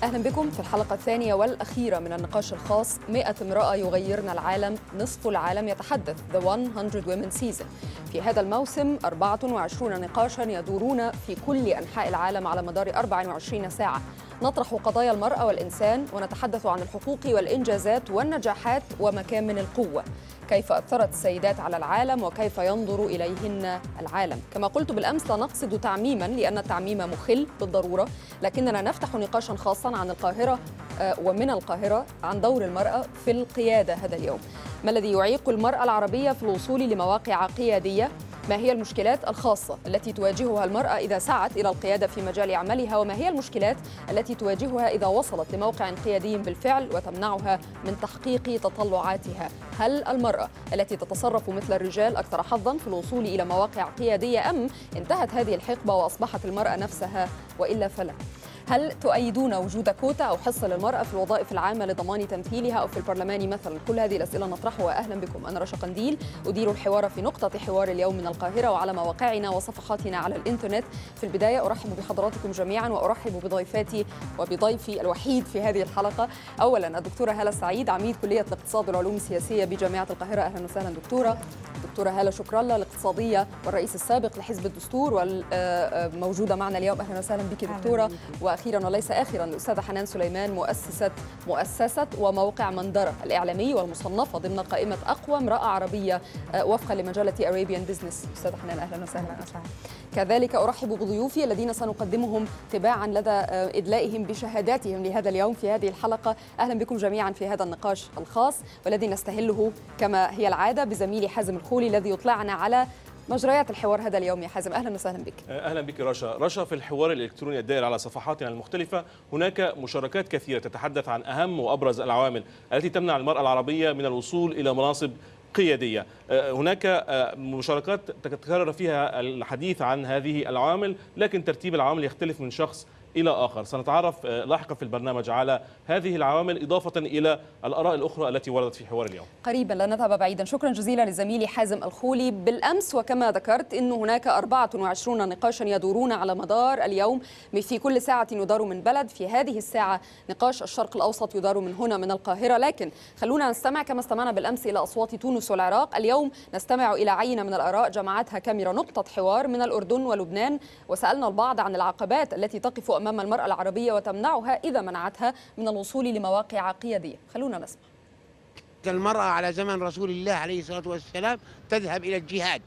أهلا بكم في الحلقة الثانية والأخيرة من النقاش الخاص 100 امرأة يغيرن العالم نصف العالم يتحدث The 100 Women Season في هذا الموسم 24 نقاشا يدورون في كل أنحاء العالم على مدار 24 ساعة نطرح قضايا المرأة والإنسان ونتحدث عن الحقوق والإنجازات والنجاحات ومكامن القوة كيف أثرت السيدات على العالم وكيف ينظر إليهن العالم كما قلت بالأمس لا نقصد تعميما لأن التعميم مخل بالضرورة لكننا نفتح نقاشا خاصا عن القاهرة ومن القاهرة عن دور المرأة في القيادة هذا اليوم ما الذي يعيق المرأة العربية في الوصول لمواقع قيادية ما هي المشكلات الخاصة التي تواجهها المرأة إذا سعت إلى القيادة في مجال عملها وما هي المشكلات التي تواجهها إذا وصلت لموقع قيادي بالفعل وتمنعها من تحقيق تطلعاتها هل المرأة التي تتصرف مثل الرجال أكثر حظا في الوصول إلى مواقع قيادية أم انتهت هذه الحقبة وأصبحت المرأة نفسها وإلا فلا هل تؤيدون وجود كوتا أو حصة للمرأة في الوظائف العامة لضمان تمثيلها أو في البرلمان مثلا كل هذه الأسئلة نطرحها أهلا بكم أنا رشا قنديل أدير الحوار في نقطة حوار اليوم من القاهرة وعلى مواقعنا وصفحاتنا على الإنترنت في البداية أرحب بحضراتكم جميعا وأرحب بضيفاتي وبضيفي الوحيد في هذه الحلقة أولا الدكتورة هالة سعيد عميد كلية الاقتصاد والعلوم السياسية بجامعة القاهرة أهلا وسهلا دكتورة دكتورة هالة شكر الله الاقتصادية والرئيس السابق لحزب الدستور والموجودة معنا اليوم أهلا وسهلا بك دكتورة وأخيرا وليس آخرا الأستاذة حنان سليمان مؤسسة مؤسسة وموقع منظرة الإعلامي والمصنفة ضمن قائمة أقوى امرأة عربية وفقا لمجلة أرابيان بزنس أستاذة حنان أهلا وسهلا كذلك أرحب بضيوفي الذين سنقدمهم تباعا لدى إدلائهم بشهاداتهم لهذا اليوم في هذه الحلقة أهلا بكم جميعا في هذا النقاش الخاص والذي نستهله كما هي العادة بزميلي حازم الخولي الذي يطلعنا على مجريات الحوار هذا اليوم يا حازم اهلا وسهلا بك اهلا بك رشا رشا في الحوار الالكتروني الدائر على صفحاتنا المختلفه هناك مشاركات كثيره تتحدث عن اهم وابرز العوامل التي تمنع المراه العربيه من الوصول الى مناصب قياديه هناك مشاركات تتكرر فيها الحديث عن هذه العوامل لكن ترتيب العوامل يختلف من شخص الى اخر سنتعرف لاحقا في البرنامج على هذه العوامل اضافه الى الاراء الاخرى التي وردت في حوار اليوم قريبا لا نذهب بعيدا شكرا جزيلا لزميلي حازم الخولي بالامس وكما ذكرت انه هناك 24 نقاشا يدورون على مدار اليوم في كل ساعه يدار من بلد في هذه الساعه نقاش الشرق الاوسط يدار من هنا من القاهره لكن خلونا نستمع كما استمعنا بالامس الى اصوات تونس والعراق اليوم نستمع الى عينه من الاراء جمعتها كاميرا نقطه حوار من الاردن ولبنان وسالنا البعض عن العقبات التي تقف امام المراه العربيه وتمنعها اذا منعتها من الوصول لمواقع قياديه خلونا نسمع المرأة على زمن رسول الله عليه الصلاة والسلام تذهب إلى الجهاد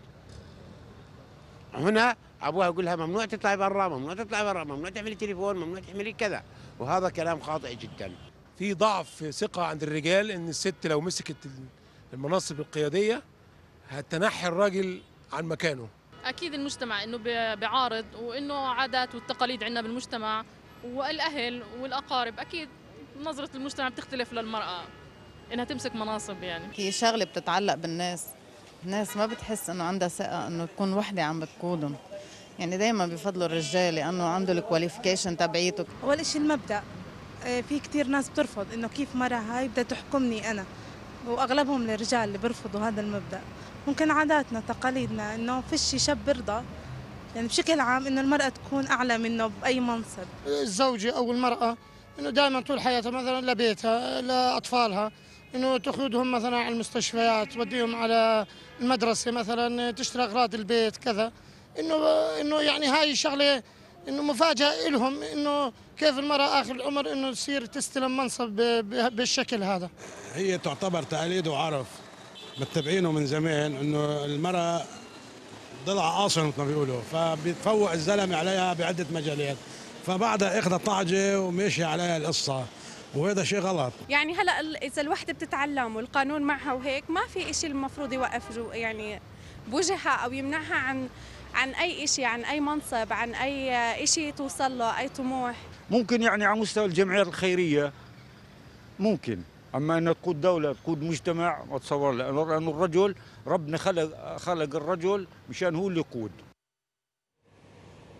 هنا أبوها يقول لها ممنوع تطلعي برا ممنوع تطلعي برا ممنوع تعملي تليفون ممنوع تعملي كذا وهذا كلام خاطئ جدا في ضعف ثقة عند الرجال إن الست لو مسكت المناصب القيادية هتنحي الراجل عن مكانه اكيد المجتمع انه بيعارض وانه عادات والتقاليد عندنا بالمجتمع والاهل والاقارب اكيد نظره المجتمع بتختلف للمراه انها تمسك مناصب يعني هي شغله بتتعلق بالناس الناس ما بتحس انه عندها ثقه انه تكون وحده عم بتقودهم يعني دائما بفضلوا الرجال لانه عنده الكواليفيكيشن تبعيته اول شيء المبدا في كثير ناس بترفض انه كيف مرة هاي بدها تحكمني انا واغلبهم الرجال اللي بيرفضوا هذا المبدا ممكن عاداتنا تقاليدنا انه فيش شاب برضى يعني بشكل عام انه المراه تكون اعلى منه باي منصب الزوجه او المراه انه دائما طول حياتها مثلا لبيتها لاطفالها انه تاخذهم مثلا على المستشفيات توديهم على المدرسه مثلا تشتري اغراض البيت كذا انه انه يعني هاي الشغله انه مفاجاه لهم انه كيف المراه اخر العمر انه تصير تستلم منصب بالشكل هذا هي تعتبر تقاليد وعرف متبعينه من زمان انه المراه ضلع قاصر مثل ما بيقولوا فبتفوق الزلمه عليها بعده مجالات فبعدها اخذت طعجه وماشيه عليها القصه وهذا شيء غلط يعني هلا اذا الوحده بتتعلم والقانون معها وهيك ما في شيء المفروض يوقف جو يعني بوجهها او يمنعها عن عن اي شيء عن اي منصب عن اي شيء توصل له اي طموح ممكن يعني على مستوى الجمعيات الخيريه ممكن اما انها تقود دوله تقود مجتمع ما اتصور لانه الرجل ربنا خلق خلق الرجل مشان هو اللي يقود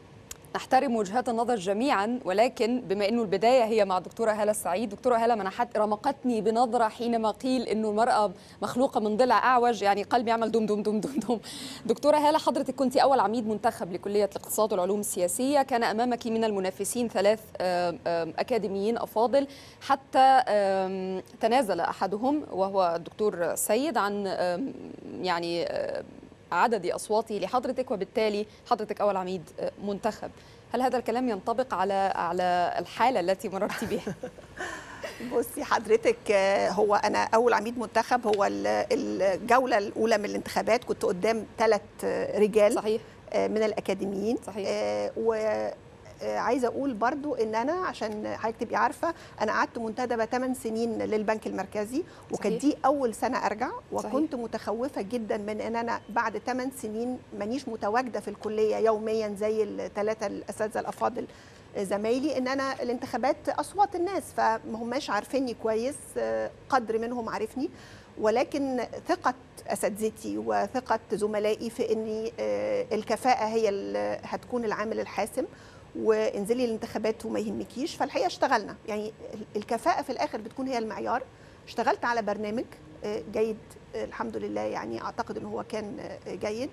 نحترم وجهات النظر جميعا ولكن بما انه البدايه هي مع الدكتوره هاله السعيد دكتوره هاله منحت رمقتني بنظره حينما قيل انه المراه مخلوقه من ضلع اعوج يعني قلبي يعمل دم دم دم دم دم دكتوره هاله حضرتك كنت اول عميد منتخب لكليه الاقتصاد والعلوم السياسيه كان امامك من المنافسين ثلاث آم، آم، اكاديميين افاضل حتى آم، تنازل احدهم وهو الدكتور سيد عن آم، يعني آم، عدد اصواته لحضرتك وبالتالي حضرتك اول عميد آه، منتخب هل هذا الكلام ينطبق على على الحاله التي مررت بها بصي حضرتك آه، هو انا اول عميد منتخب هو ال- الجوله الاولى من الانتخابات كنت قدام ثلاث رجال صحيح من الاكاديميين صحيح و آه، عايزه اقول برضو ان انا عشان حضرتك تبقي عارفه انا قعدت منتدبه 8 سنين للبنك المركزي وكانت صحيح. دي اول سنه ارجع صحيح. وكنت متخوفه جدا من ان انا بعد 8 سنين مانيش متواجده في الكليه يوميا زي الثلاثه الاساتذه الافاضل زمايلي ان انا الانتخابات اصوات الناس فما هماش عارفيني كويس آه، قدر منهم عارفني ولكن ثقه اساتذتي وثقه زملائي في ان آه، الكفاءه هي اللي هتكون العامل الحاسم وانزلي الانتخابات وما يهمكيش فالحقيقه اشتغلنا يعني الكفاءه في الاخر بتكون هي المعيار اشتغلت على برنامج آه، جيد آه، الحمد لله يعني اعتقد ان هو كان آه، جيد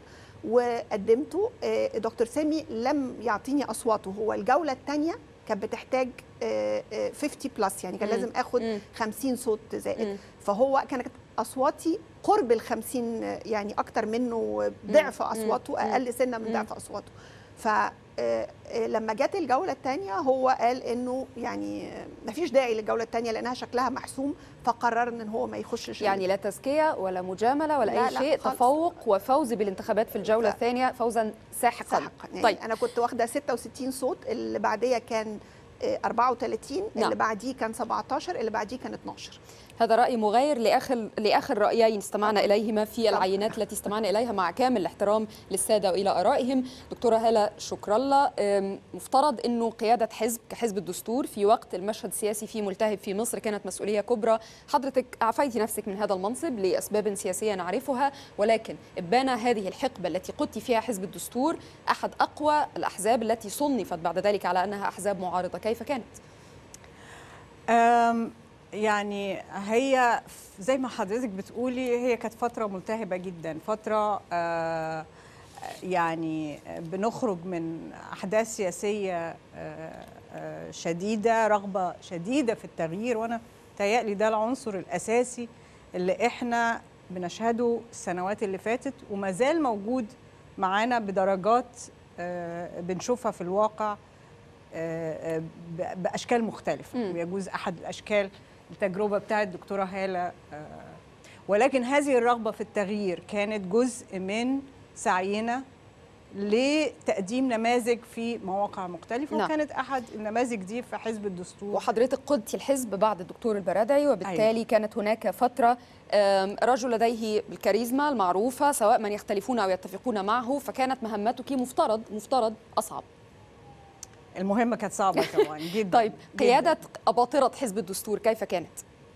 وقدمته آه، دكتور سامي لم يعطيني اصواته هو الجوله الثانيه كانت بتحتاج آه، آه، 50 بلس يعني كان مم. لازم اخد مم. 50 صوت زائد مم. فهو كانت اصواتي قرب ال 50 يعني اكتر منه ضعف مم. اصواته مم. اقل سنه من مم. ضعف اصواته ف آه، آه، لما جت الجوله الثانيه هو قال انه يعني ما فيش داعي للجوله الثانيه لانها شكلها محسوم فقرر ان هو ما يخشش يعني لا تزكيه ولا مجامله ولا لا، اي لا، شيء خالص. تفوق وفوز بالانتخابات في الجوله الثانيه فوزا ساحقا ساحقا يعني طيب. انا كنت واخده 66 صوت اللي بعديه كان آه، 34 نعم. اللي بعديه كان 17 اللي بعديه كان 12 هذا رأي مغاير لآخر لآخر رأيين استمعنا إليهما في العينات التي استمعنا إليها مع كامل الاحترام للسادة وإلى آرائهم دكتورة هالة شكر الله أم، مفترض أنه قيادة حزب كحزب الدستور في وقت المشهد السياسي فيه ملتهب في مصر كانت مسؤولية كبرى حضرتك أعفيتي نفسك من هذا المنصب لأسباب سياسية نعرفها ولكن إبان هذه الحقبة التي قدت فيها حزب الدستور أحد أقوى الأحزاب التي صنفت بعد ذلك على أنها أحزاب معارضة كيف كانت؟ أم، يعني هي زي ما حضرتك بتقولي هي كانت فترة ملتهبة جدا فترة آه، يعني بنخرج من أحداث سياسية آه، آه، شديدة رغبة شديدة في التغيير وأنا تهيألي ده العنصر الأساسي اللي إحنا بنشهده السنوات اللي فاتت وما زال موجود معانا بدرجات آه، بنشوفها في الواقع آه، آه، ب- باشكال مختلفه مم. ويجوز احد الاشكال التجربه بتاعت الدكتوره هاله آه، ولكن هذه الرغبه في التغيير كانت جزء من سعينا لتقديم نماذج في مواقع مختلفه نعم. وكانت احد النماذج دي في حزب الدستور وحضرتك قدتي الحزب بعد الدكتور البرادعي وبالتالي أيوة. كانت هناك فترة آم، رجل لديه الكاريزما المعروفة سواء من يختلفون أو يتفقون معه فكانت مهمتك مفترض مفترض أصعب المهمه كانت صعبه طبعا جدا طيب قيادة أباطرة حزب الدستور كيف كانت؟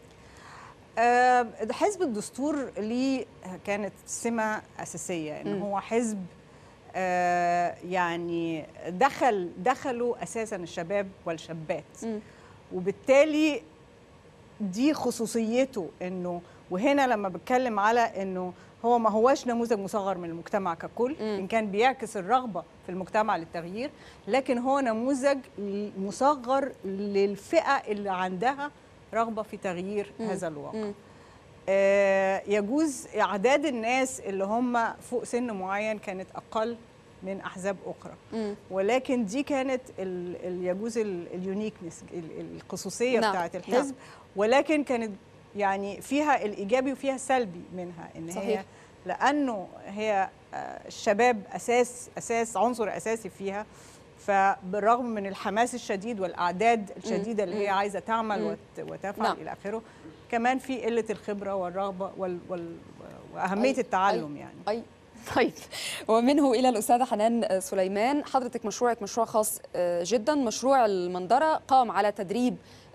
آه، حزب الدستور ليه كانت سمة أساسية إن مم. هو حزب آه، يعني دخل دخلوا أساسا الشباب والشابات مم. وبالتالي دي خصوصيته إنه وهنا لما بتكلم على إنه هو ما هواش نموذج مصغر من المجتمع ككل إن كان بيعكس الرغبة في المجتمع للتغيير لكن هو نموذج مصغر للفئة اللي عندها رغبة في تغيير مم. هذا الواقع مم. آه، يجوز اعداد الناس اللي هم فوق سن معين كانت اقل من احزاب اخرى مم. ولكن دي كانت ال ال يجوز ال- اليونيكنس ال- الخصوصيه نعم، بتاعه نعم. الحزب ولكن كانت يعني فيها الايجابي وفيها السلبي منها ان هي صحيح. لانه هي آه، الشباب اساس اساس عنصر اساسي فيها فبالرغم من الحماس الشديد والاعداد الشديده اللي هي مم. عايزه تعمل مم. وت- وتفعل نعم. الى اخره كمان في قله الخبره والرغبه وال وال واهميه أي- التعلم أي- يعني أي طيب ومنه الى الاستاذه حنان سليمان حضرتك مشروعك مشروع خاص آه، جدا مشروع المنظره قام على تدريب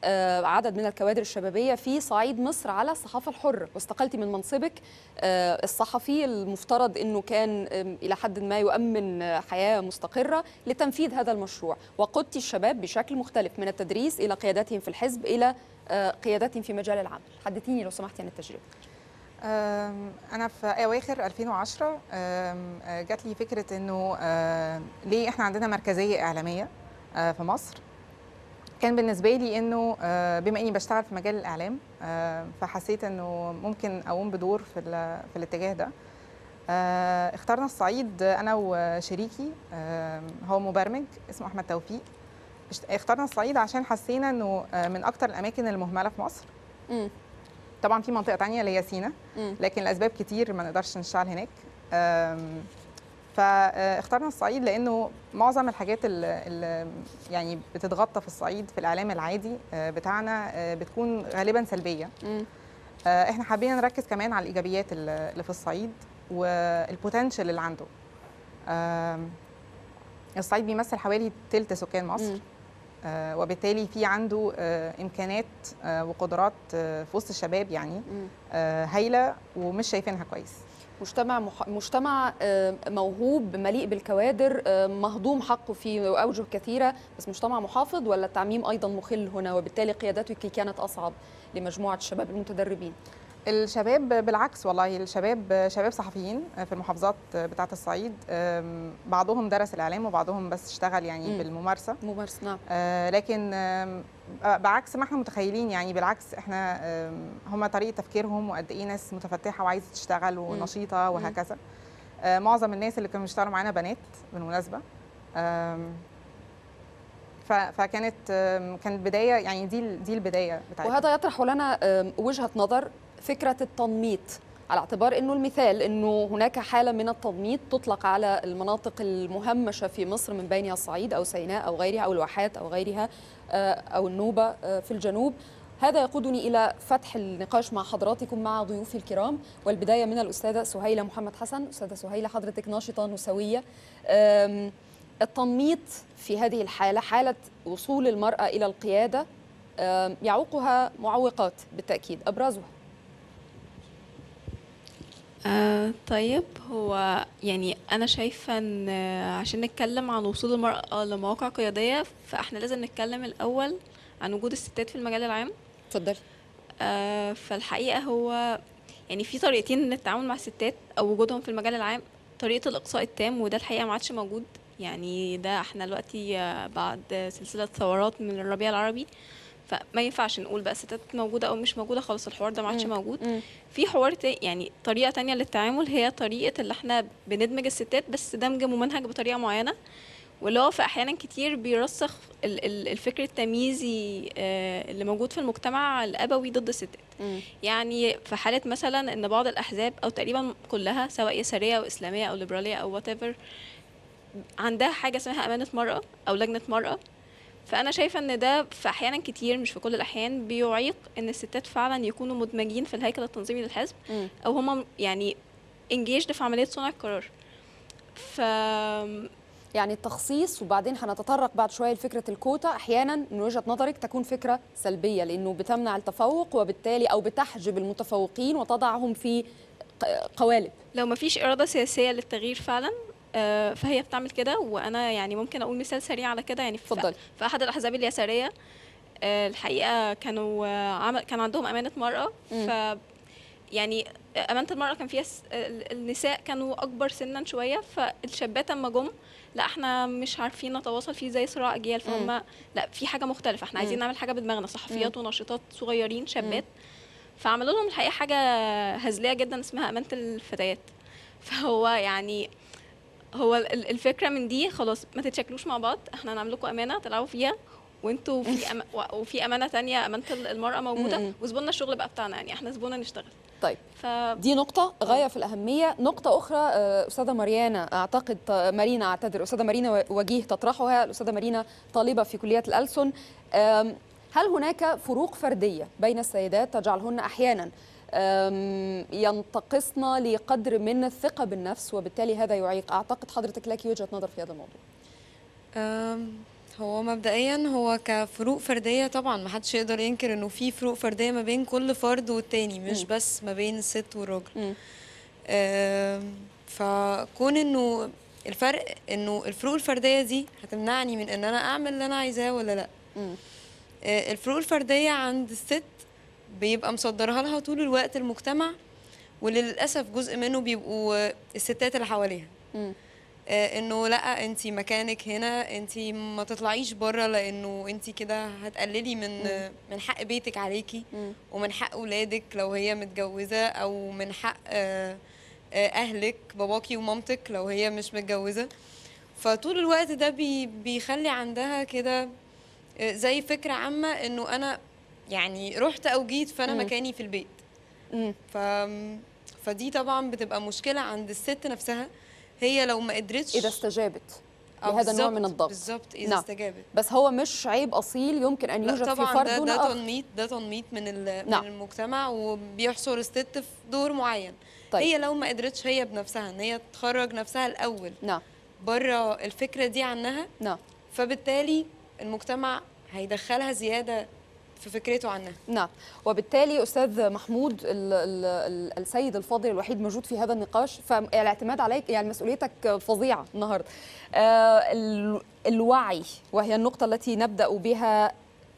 آه، عدد من الكوادر الشبابيه في صعيد مصر على الصحافه الحره واستقلتي من منصبك آه، الصحفي المفترض انه كان آم، الى حد ما يؤمن آه، حياه مستقره لتنفيذ هذا المشروع وقدتي الشباب بشكل مختلف من التدريس الى قيادتهم في الحزب الى آه، قيادتهم في مجال العمل حدثيني لو سمحتي عن التجربه أم، أنا في أواخر 2010 أم، آه، جات لي فكرة إنه آه، ليه إحنا عندنا مركزية إعلامية آه، في مصر كان بالنسبة لي إنه آه، بما إني بشتغل في مجال الإعلام آه، فحسيت إنه ممكن أقوم بدور في, ال- في الاتجاه ده آه، اخترنا الصعيد أنا وشريكي آه، هو مبرمج اسمه أحمد توفيق اشت- اخترنا الصعيد عشان حسينا إنه آه، من أكتر الأماكن المهملة في مصر طبعا في منطقه تانية اللي هي سينا مم. لكن لاسباب كتير ما نقدرش نشتغل هناك أم، فاخترنا الصعيد لانه معظم الحاجات اللي يعني بتتغطى في الصعيد في الاعلام العادي آه، بتاعنا آه، بتكون غالبا سلبيه آه، احنا حابين نركز كمان على الايجابيات اللي اللي في الصعيد والبوتنشال اللي عنده آم، الصعيد بيمثل حوالي تلت سكان مصر مم. آه، وبالتالي في عنده آه، امكانات آه، وقدرات آه، في وسط الشباب يعني آه، هايله ومش شايفينها كويس مجتمع مح... مجتمع آه، موهوب مليء بالكوادر آه، مهضوم حقه في اوجه كثيره بس مجتمع محافظ ولا التعميم ايضا مخل هنا وبالتالي قيادتك كانت اصعب لمجموعه الشباب المتدربين الشباب بالعكس والله الشباب شباب صحفيين في المحافظات بتاعه الصعيد أم، بعضهم درس الاعلام وبعضهم بس اشتغل يعني مم. بالممارسه ممارسه نعم آه، لكن آم، بعكس ما احنا متخيلين يعني بالعكس احنا آم، هم طريقه تفكيرهم وقد ايه ناس متفتحه وعايزه تشتغل ونشيطه مم. وهكذا آه، معظم الناس اللي كانوا بيشتغلوا معانا بنات بالمناسبه آم، ف- فكانت آم، كانت بدايه يعني دي ال- دي البدايه بتاعتنا وهذا يطرح لنا آم، وجهه نظر فكره التنميط على اعتبار انه المثال انه هناك حاله من التنميط تطلق على المناطق المهمشه في مصر من بينها الصعيد او سيناء او غيرها او الواحات او غيرها آه، او النوبه آه، في الجنوب هذا يقودني الى فتح النقاش مع حضراتكم مع ضيوفي الكرام والبدايه من الاستاذه سهيله محمد حسن استاذه سهيله حضرتك ناشطه نسويه آم، التنميط في هذه الحاله حاله وصول المراه الى القياده آم، يعوقها معوقات بالتاكيد ابرزها آه طيب هو يعني أنا شايفة إن آه، عشان نتكلم عن وصول المرأة لمواقع قيادية فإحنا لازم نتكلم الأول عن وجود الستات في المجال العام اتفضلي آه فالحقيقة هو يعني في طريقتين للتعامل مع الستات أو وجودهم في المجال العام طريقة الإقصاء التام وده الحقيقة ما عادش موجود يعني ده احنا دلوقتي آه، بعد سلسلة ثورات من الربيع العربي فما ينفعش نقول بقى الستات موجودة أو مش موجودة خالص الحوار ده ما عادش مم. موجود في حوار تا- يعني طريقة تانية للتعامل هي طريقة اللي احنا بندمج الستات بس دمج ممنهج بطريقة معينة واللي هو في أحيانا كتير بيرسخ ال- ال- الفكر التمييزي آه، اللي موجود في المجتمع الأبوي ضد الستات يعني في حالة مثلا إن بعض الأحزاب أو تقريبا كلها سواء يسارية أو إسلامية أو ليبرالية أو whatever عندها حاجة اسمها أمانة مرأة أو لجنة مرأة فأنا شايفة إن ده في أحيانا كتير مش في كل الأحيان بيعيق إن الستات فعلا يكونوا مدمجين في الهيكل التنظيمي للحزب مم. أو هما يعني engaged في عملية صنع القرار ف يعني التخصيص وبعدين هنتطرق بعد شويه لفكره الكوتا احيانا من وجهه نظرك تكون فكره سلبيه لانه بتمنع التفوق وبالتالي او بتحجب المتفوقين وتضعهم في ق- قوالب لو ما فيش إرادة سياسية للتغيير فعلا آه، فهي بتعمل كده وأنا يعني ممكن أقول مثال سريع على كده يعني في, اتفضلي. في أحد الأحزاب اليسارية آه، الحقيقة كانوا آه، عمل كان عندهم أمانة مرأة مم. ف يعني أمانة المرأة كان فيها س- ال- النساء كانوا أكبر سنا شوية فالشابات أما جم لا احنا مش عارفين نتواصل فيه زي صراع أجيال مم. فهم لا في حاجة مختلفة احنا عايزين مم. نعمل حاجة بدماغنا صحفيات مم. وناشطات صغيرين شابات فعملوا لهم الحقيقه حاجه هزليه جدا اسمها امانه الفتيات فهو يعني هو ال- الفكره من دي خلاص ما تتشكلوش مع بعض احنا هنعمل لكم امانه تلعبوا فيها وانتوا في أم... و- وفي امانه تانية امانه المراه موجوده مم. وزبوننا الشغل بقى بتاعنا يعني احنا زبوننا نشتغل طيب ف دي نقطة غاية في الأهمية نقطة أخرى آه، أستاذة ماريانا أعتقد آه، مارينا أعتذر أستاذة مارينا وجيه تطرحها الأستاذة مارينا طالبة في كلية الألسن آم، هل هناك فروق فردية بين السيدات تجعلهن أحيانا آم، ينتقصن لقدر من الثقة بالنفس وبالتالي هذا يعيق أعتقد حضرتك لك وجهة نظر في هذا الموضوع أم، هو مبدئيا هو كفروق فرديه طبعا ما حدش يقدر ينكر انه في فروق فرديه ما بين كل فرد والتاني مش مم. بس ما بين الست والراجل مم. آم، فكون انه الفرق انه الفروق الفرديه دي هتمنعني من ان انا اعمل اللي انا عايزاه ولا لا مم. آه، الفروق الفرديه عند الست بيبقى مصدرها لها طول الوقت المجتمع وللاسف جزء منه بيبقوا آه، الستات اللي حواليها مم. آه، انه لا انت مكانك هنا انت ما تطلعيش بره لانه انت كده هتقللي من مم. آه، من حق بيتك عليكي مم. ومن حق اولادك لو هي متجوزه او من حق آه، آه، اهلك باباكي ومامتك لو هي مش متجوزه فطول الوقت ده بي بيخلي عندها كده آه، زي فكره عامه انه انا يعني رحت او جيت فانا مم. مكاني في البيت مم. ف فدي طبعا بتبقى مشكله عند الست نفسها هي لو ما قدرتش اذا استجابت آه، لهذا النوع بالظبط، من الضغط بالظبط اذا نعم. استجابت بس هو مش عيب اصيل يمكن ان لا يوجد في طبعا فرد ده دون ده اخر تنميط ده تنميط من ال- نعم. من المجتمع وبيحصر الست في دور معين طيب. هي لو ما قدرتش هي بنفسها ان هي تخرج نفسها الاول نعم بره الفكره دي عنها نعم فبالتالي المجتمع هيدخلها زياده في فكرته عنها نعم وبالتالي استاذ محمود ال ال ال السيد الفاضل الوحيد موجود في هذا النقاش فالاعتماد عليك يعني مسؤوليتك فظيعه النهارده آه ال- الوعي وهي النقطه التي نبدا بها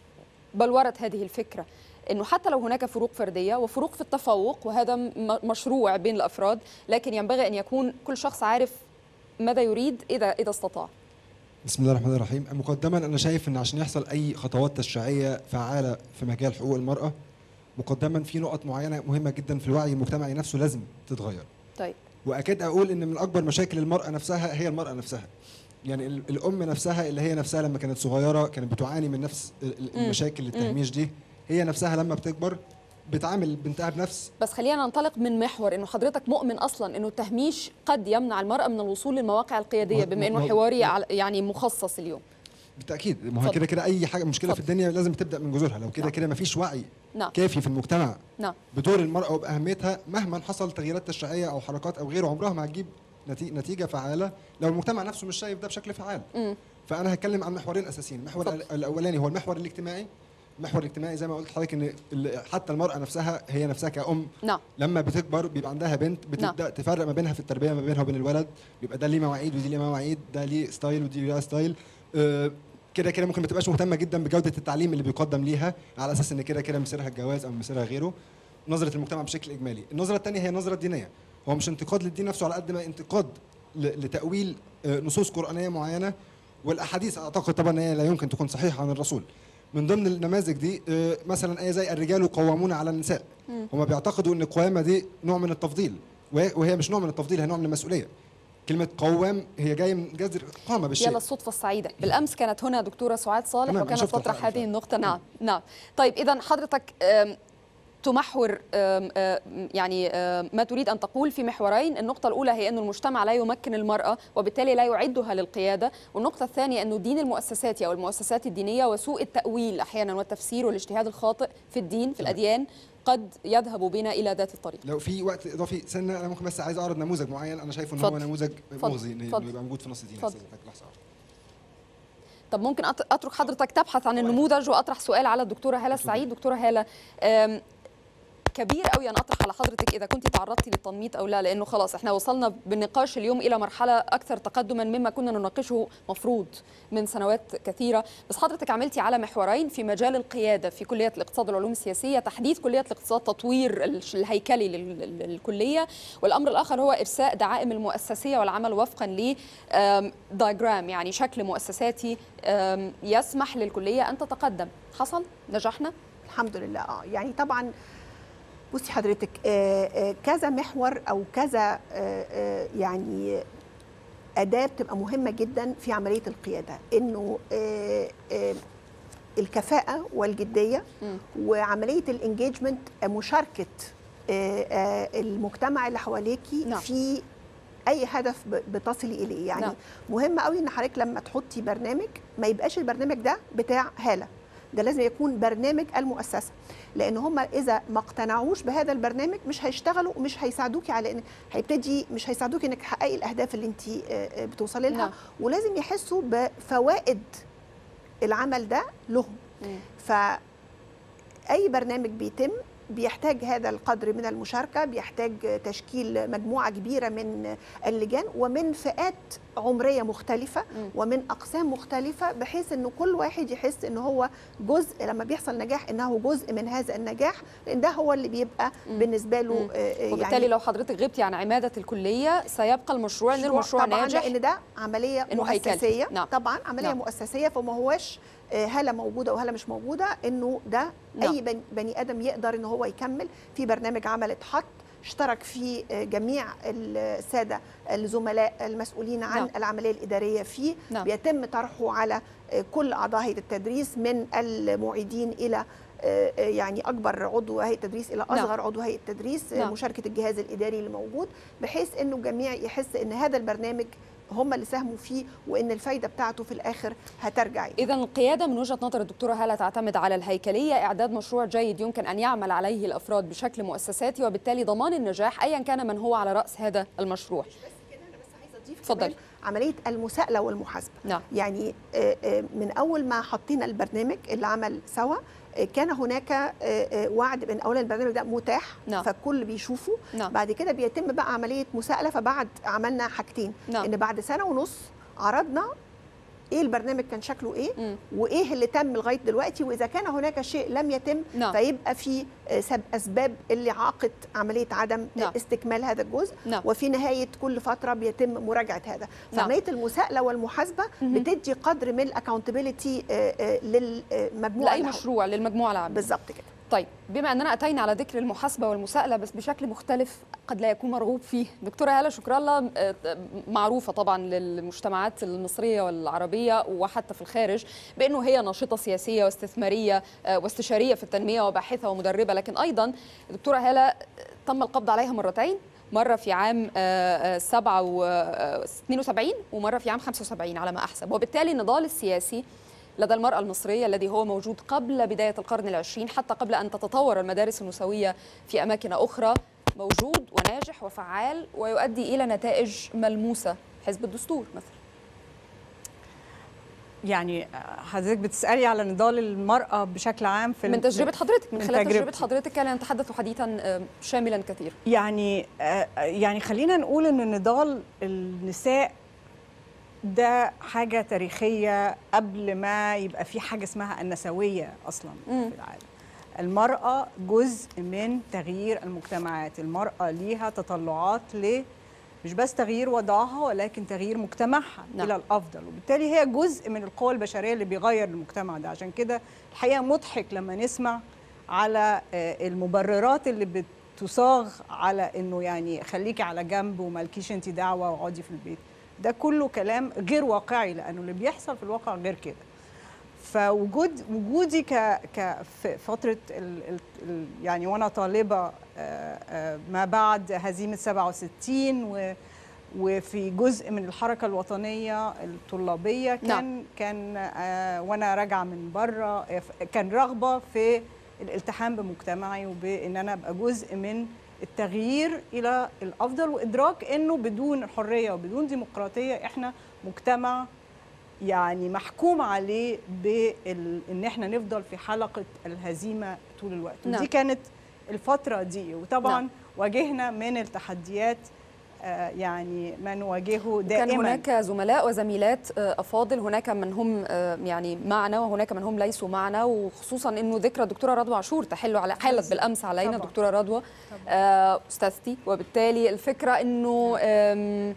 بلوره هذه الفكره انه حتى لو هناك فروق فرديه وفروق في التفوق وهذا م- مشروع بين الافراد لكن ينبغي ان يكون كل شخص عارف ماذا يريد اذا اذا استطاع بسم الله الرحمن الرحيم مقدما انا شايف ان عشان يحصل اي خطوات تشريعيه فعاله في مجال حقوق المراه مقدما في نقط معينه مهمه جدا في الوعي المجتمعي نفسه لازم تتغير طيب واكاد اقول ان من اكبر مشاكل المراه نفسها هي المراه نفسها يعني ال- الام نفسها اللي هي نفسها لما كانت صغيره كانت بتعاني من نفس ال- ال- مم. المشاكل مم. التهميش دي هي نفسها لما بتكبر بتعامل بنتها بنفس بس خلينا ننطلق من محور انه حضرتك مؤمن اصلا انه التهميش قد يمنع المراه من الوصول للمواقع القياديه ما- بما انه ما- حواري على- يعني مخصص اليوم بالتاكيد ما هو اتفضل. كده كده اي حاجه مشكله في الدنيا لازم تبدا من جذورها لو كده كده مفيش وعي نعم كافي في المجتمع نعم بدور المرأة وبأهميتها مهما حصل تغييرات تشريعية أو حركات أو غيره عمرها ما هتجيب نتي- نتيجة فعالة لو المجتمع نفسه مش شايف ده بشكل فعال مم. فأنا هتكلم عن محورين أساسيين المحور اتفضل. الأ- الأولاني هو المحور الاجتماعي المحور الاجتماعي زي ما قلت لحضرتك ان ال- حتى المرأة نفسها هي نفسها كأم نعم لما بتكبر بيبقى عندها بنت بتبدا تفرق ما بينها في التربيه ما بينها وبين الولد بيبقى ده ليه مواعيد ودي ليه مواعيد ده ليه ستايل ودي ليها ستايل آه، كده كده ممكن ما تبقاش مهتمه جدا بجوده التعليم اللي بيقدم ليها على اساس ان كده كده مصيرها الجواز او مصيرها غيره نظره المجتمع بشكل اجمالي النظره الثانيه هي النظره الدينيه هو مش انتقاد للدين نفسه على قد ما انتقاد ل- لتاويل آه، نصوص قرانيه معينه والاحاديث اعتقد طبعا ان هي لا يمكن تكون صحيحه عن الرسول من ضمن النماذج دي آه، مثلا ايه زي الرجال قوامون على النساء مم. هما بيعتقدوا ان القوامه دي نوع من التفضيل وهي وهي مش نوع من التفضيل هي نوع من المسؤوليه كلمه قوام هي جايه من جذر قامه بالشيء يلا الصدفه السعيده بالامس كانت هنا دكتوره سعاد صالح تمام، وكانت شفت تطرح الحلقة هذه النقطه نعم نعم طيب اذا حضرتك آم، تمحور آم، آم، يعني آم، ما تريد ان تقول في محورين النقطه الاولى هي انه المجتمع لا يمكن المراه وبالتالي لا يعدها للقياده والنقطه الثانيه انه دين المؤسسات او المؤسسات الدينيه وسوء التاويل احيانا والتفسير والاجتهاد الخاطئ في الدين في الاديان قد يذهب بنا الى ذات الطريق لو في وقت اضافي سنه انا ممكن بس عايز اعرض نموذج معين انا شايفه ان هو اتفضل. نموذج اتفضل. مغزي انه اتفضل. يبقى موجود في نص دين اتفضل. لحظه طب ممكن أت- اترك حضرتك تبحث عن النموذج واطرح سؤال على الدكتوره هاله السعيد دكتوره هاله أم، كبير قوي انا اطرح على حضرتك اذا كنت تعرضتي للتنميط او لا لانه خلاص احنا وصلنا بالنقاش اليوم الى مرحله اكثر تقدما مما كنا نناقشه مفروض من سنوات كثيره بس حضرتك عملتي على محورين في مجال القياده في كليه الاقتصاد والعلوم السياسيه تحديث كليه الاقتصاد تطوير الش- الهيكلي لل- لل- للكليه والامر الاخر هو ارساء دعائم المؤسسيه والعمل وفقا ل دايجرام يعني شكل مؤسساتي أم، يسمح للكليه ان تتقدم حصل نجحنا الحمد لله اه يعني طبعا بصي حضرتك آه، آه، كذا محور او كذا آه، آه، يعني اداه بتبقى مهمه جدا في عمليه القياده انه آه، آه، الكفاءه والجديه وعمليه الانجيجمنت مشاركه آه، آه، المجتمع اللي حواليكي نعم. في اي هدف ب- بتصلي اليه يعني نعم. مهم قوي ان حضرتك لما تحطي برنامج ما يبقاش البرنامج ده بتاع هاله ده لازم يكون برنامج المؤسسه لان هم اذا ما اقتنعوش بهذا البرنامج مش هيشتغلوا ومش هيساعدوكي على ان هيبتدي مش هيساعدوكي انك تحققي الاهداف اللي انت بتوصلي لها نعم. ولازم يحسوا بفوائد العمل ده لهم فاي برنامج بيتم بيحتاج هذا القدر من المشاركه بيحتاج تشكيل مجموعه كبيره من اللجان ومن فئات عمريه مختلفه ومن اقسام مختلفه بحيث انه كل واحد يحس ان هو جزء لما بيحصل نجاح انه جزء من هذا النجاح لان ده هو اللي بيبقى بالنسبه له آه، آه، وبالتالي لو حضرتك غبتي عن عماده الكليه سيبقى المشروع ان المشروع طبعا ناجح لان ده عمليه إنه هيكلي. مؤسسيه نعم. طبعا عمليه نعم. مؤسسيه فما هواش آه، هلا موجوده وهلا مش موجوده انه ده نعم. اي بني- بني ادم يقدر ان هو يكمل في برنامج عمل اتحط اشترك فيه آه، جميع الساده الزملاء المسؤولين عن نعم. العمليه الاداريه فيه نعم. بيتم طرحه على آه، كل اعضاء هيئه التدريس من المعيدين الى آه، آه، يعني اكبر عضو هيئه تدريس الى نعم. اصغر عضو هيئه تدريس آه، نعم. مشاركه الجهاز الاداري اللي موجود بحيث انه الجميع يحس ان هذا البرنامج هم اللي ساهموا فيه وان الفايده بتاعته في الاخر هترجع إليه. إذا القيادة من وجهة نظر الدكتورة هالة تعتمد على الهيكلية إعداد مشروع جيد يمكن أن يعمل عليه الأفراد بشكل مؤسساتي وبالتالي ضمان النجاح أيا كان من هو على رأس هذا المشروع اتفضل عمليه المساءله والمحاسبه نعم. يعني آه، آه، من اول ما حطينا البرنامج اللي عمل سوا آه، كان هناك آه، آه، وعد بان اولا البرنامج ده متاح نعم. فالكل بيشوفه نعم. بعد كده بيتم بقى عمليه مساءله فبعد عملنا حاجتين نعم. ان بعد سنه ونص عرضنا ايه البرنامج كان شكله ايه وايه اللي تم لغايه دلوقتي واذا كان هناك شيء لم يتم نعم. فيبقى في آه، سب اسباب اللي عاقت عمليه عدم نعم. استكمال هذا الجزء نعم. وفي نهايه كل فتره بيتم مراجعه هذا نعم. فعمليه المساءله والمحاسبه بتدي قدر من الاكونتبيلتي للمجموعه لأي اللي مشروع للمجموعة العامة بالظبط كده طيب بما أننا أتينا على ذكر المحاسبة والمساءلة بس بشكل مختلف قد لا يكون مرغوب فيه دكتورة هالة شكرا الله آه، معروفة طبعا للمجتمعات المصرية والعربية وحتى في الخارج بأنه هي ناشطة سياسية واستثمارية آه، واستشارية في التنمية وباحثة ومدربة لكن أيضا دكتورة هالة آه، تم القبض عليها مرتين مرة في عام آه، آه، 7 و آه، 72 ومرة في عام 75 على ما أحسب وبالتالي النضال السياسي لدى المرأة المصرية الذي هو موجود قبل بداية القرن العشرين حتى قبل أن تتطور المدارس النسوية في أماكن أخرى موجود وناجح وفعال ويؤدي إلى نتائج ملموسة حزب الدستور مثلا يعني حضرتك بتسالي على نضال المراه بشكل عام في من تجربة حضرتك من, من خلال تجربة تجربتي. حضرتك كان نتحدث حديثا آه، شاملا كثير يعني آه، يعني خلينا نقول ان نضال النساء ده حاجة تاريخية قبل ما يبقى في حاجة اسمها النسوية أصلا مم. في العالم المرأة جزء من تغيير المجتمعات المرأة ليها تطلعات ل مش بس تغيير وضعها ولكن تغيير مجتمعها نعم. نعم. إلى الأفضل وبالتالي هي جزء من القوى البشرية اللي بيغير المجتمع ده عشان كده الحقيقة مضحك لما نسمع على آه، المبررات اللي بتصاغ على انه يعني خليكي على جنب ومالكيش انت دعوه واقعدي في البيت ده كله كلام غير واقعي لانه اللي بيحصل في الواقع غير كده فوجود وجودي ك ك في فتره ال ال ال يعني وانا طالبه آه، آه، ما بعد هزيمه 67 و وفي جزء من الحركه الوطنيه الطلابيه كان نعم. كان آه، وانا راجعه من بره آه، كان رغبه في الالتحام بمجتمعي وبان انا ابقى جزء من التغيير الى الافضل وادراك انه بدون حريه وبدون ديمقراطيه احنا مجتمع يعني محكوم عليه بال... ان احنا نفضل في حلقه الهزيمه طول الوقت نعم. ودي كانت الفتره دي وطبعا نعم. نعم. واجهنا من التحديات آه، يعني ما نواجهه كان دائما هناك زملاء وزميلات آه، افاضل هناك من هم آه، يعني معنا وهناك من هم ليسوا معنا وخصوصا انه ذكرى الدكتوره رضوى عاشور تحل على حلت بالامس علينا طبعاً. الدكتوره رضوى آه، استاذتي وبالتالي الفكره انه آم،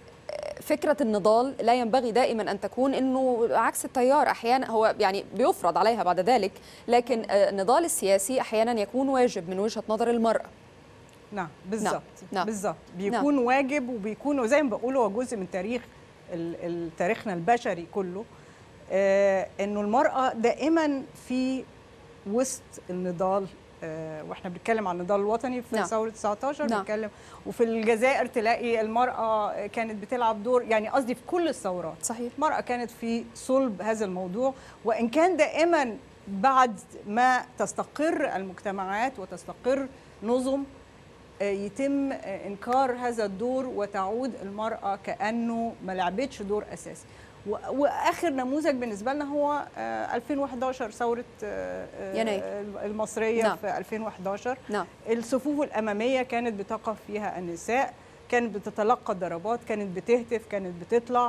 فكرة النضال لا ينبغي دائما أن تكون أنه عكس التيار أحيانا هو يعني بيفرض عليها بعد ذلك لكن آه، النضال السياسي أحيانا يكون واجب من وجهة نظر المرأة نعم بالظبط نعم. بالظبط بيكون نعم. واجب وبيكون زي ما بقول هو جزء من تاريخ ال- ال- تاريخنا البشري كله آه انه المراه دائما في وسط النضال آه واحنا بنتكلم عن النضال الوطني في نعم. نعم. ثوره 19 نعم. بنتكلم وفي الجزائر تلاقي المراه كانت بتلعب دور يعني قصدي في كل الثورات صحيح المراه كانت في صلب هذا الموضوع وان كان دائما بعد ما تستقر المجتمعات وتستقر نظم آه، يتم آه، انكار هذا الدور وتعود المراه كانه ما لعبتش دور اساسي و- واخر نموذج بالنسبه لنا هو آه، 2011 ثوره آه، آه، يناير. المصريه نعم. في 2011 نعم الصفوف الاماميه كانت بتقف فيها النساء كانت بتتلقى الضربات كانت بتهتف كانت بتطلع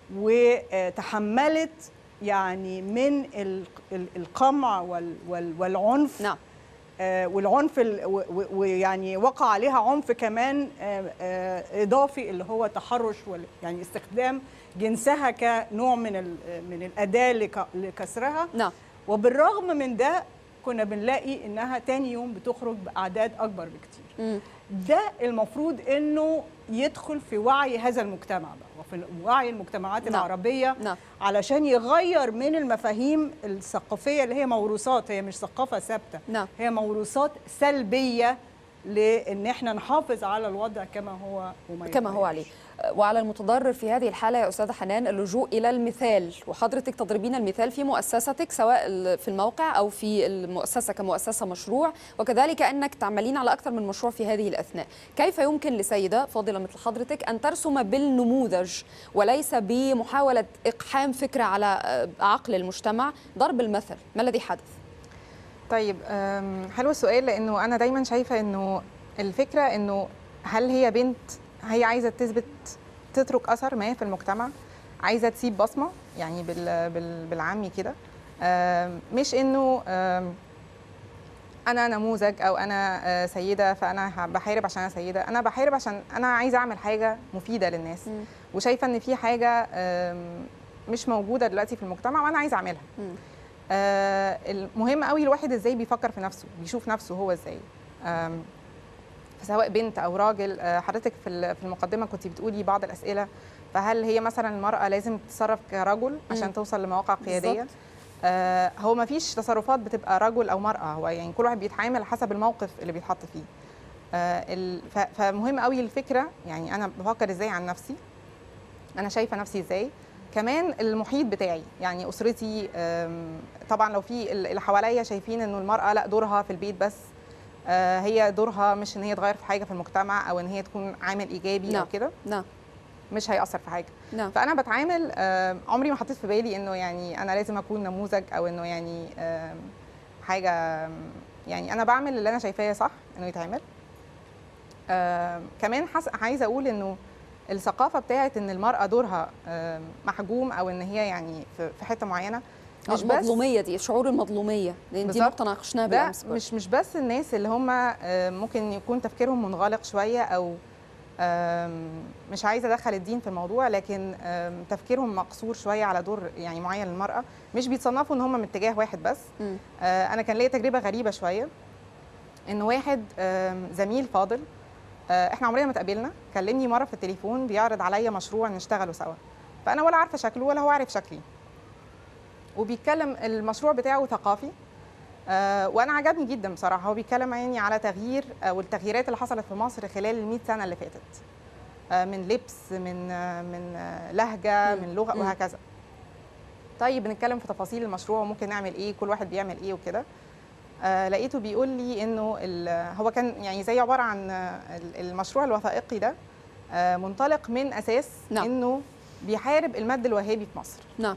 وتحملت يعني من ال- ال- القمع وال- وال- والعنف نعم والعنف ال- و- و- ويعني وقع عليها عنف كمان آه، آه، اضافي اللي هو تحرش وال- يعني استخدام جنسها كنوع من ال- من الاداه لك- لكسرها نعم وبالرغم من ده كنا بنلاقي انها تاني يوم بتخرج باعداد اكبر بكتير مم. ده المفروض انه يدخل في وعي هذا المجتمع بقى وفي وعي المجتمعات نعم. العربيه نعم. علشان يغير من المفاهيم الثقافيه اللي هي موروثات هي مش ثقافه ثابته نعم. هي موروثات سلبيه لان احنا نحافظ على الوضع كما هو وما كما هو عليه وعلى المتضرر في هذه الحالة يا أستاذة حنان اللجوء إلى المثال وحضرتك تضربين المثال في مؤسستك سواء ال- في الموقع أو في المؤسسة كمؤسسة مشروع وكذلك أنك تعملين على أكثر من مشروع في هذه الأثناء كيف يمكن لسيدة فاضلة مثل حضرتك أن ترسم بالنموذج وليس بمحاولة إقحام فكرة على آه، عقل المجتمع ضرب المثل ما الذي حدث؟ طيب أم، حلو السؤال لانه انا دايما شايفه انه الفكره انه هل هي بنت هي عايزه تثبت تترك اثر ما في المجتمع عايزه تسيب بصمه يعني بال بال بالعامي كده أم، مش انه أم، انا نموذج او انا آه، سيده فانا ه- بحارب عشان انا سيده انا بحارب عشان انا عايزه اعمل حاجه مفيده للناس وشايفه ان في حاجه أم، مش موجوده دلوقتي في المجتمع وانا عايزه اعملها آه المهم قوي الواحد ازاي بيفكر في نفسه بيشوف نفسه هو ازاي آم، سواء بنت او راجل آه، حضرتك في ال- في المقدمه كنت بتقولي بعض الاسئله فهل هي مثلا المراه لازم تتصرف كرجل عشان مم. توصل لمواقع قياديه بالظبط. آه هو ما فيش تصرفات بتبقى رجل او مراه هو يعني كل واحد بيتعامل حسب الموقف اللي بيتحط فيه آه ال- ف- فمهم قوي الفكره يعني انا بفكر ازاي عن نفسي انا شايفه نفسي ازاي كمان المحيط بتاعي يعني اسرتي آم، طبعا لو في ال- اللي حواليا شايفين انه المراه لا دورها في البيت بس آه، هي دورها مش ان هي تغير في حاجه في المجتمع او ان هي تكون عامل ايجابي نعم. او كده نعم مش هيأثر في حاجه نعم فانا بتعامل آم، عمري ما حطيت في بالي انه يعني انا لازم اكون نموذج او انه يعني آم، حاجه آم، يعني انا بعمل اللي انا شايفاه صح انه يتعمل آم، كمان حس... عايزه اقول انه الثقافه بتاعت ان المراه دورها آم، محجوم او ان هي يعني في في حته معينه مش المظلومية دي شعور المظلومية لأن دي بالظبط. نقطة ناقشناها ده بالأمس برضه. مش مش بس الناس اللي هم آه، ممكن يكون تفكيرهم منغلق شويه او آم، مش عايزه ادخل الدين في الموضوع لكن آم، تفكيرهم مقصور شويه على دور يعني معين للمراه مش بيتصنفوا ان هم من اتجاه واحد بس مم. آه، انا كان ليا تجربه غريبه شويه ان واحد آم، زميل فاضل آه، احنا عمرنا ما اتقابلنا كلمني مره في التليفون بيعرض عليا مشروع نشتغله سوا فانا ولا عارفه شكله ولا هو عارف شكلي وبيتكلم المشروع بتاعه ثقافي آه، وانا عجبني جدا بصراحه هو بيتكلم يعني على تغيير آه، والتغييرات اللي حصلت في مصر خلال ال 100 سنه اللي فاتت آه، من لبس من آه، من آه، لهجه من لغه مم. وهكذا طيب بنتكلم في تفاصيل المشروع وممكن نعمل ايه كل واحد بيعمل ايه وكده آه لقيته بيقول لي انه ال- هو كان يعني زي عباره عن آه، ال- المشروع الوثائقي ده آه منطلق من اساس نعم. انه بيحارب المد الوهابي في مصر نعم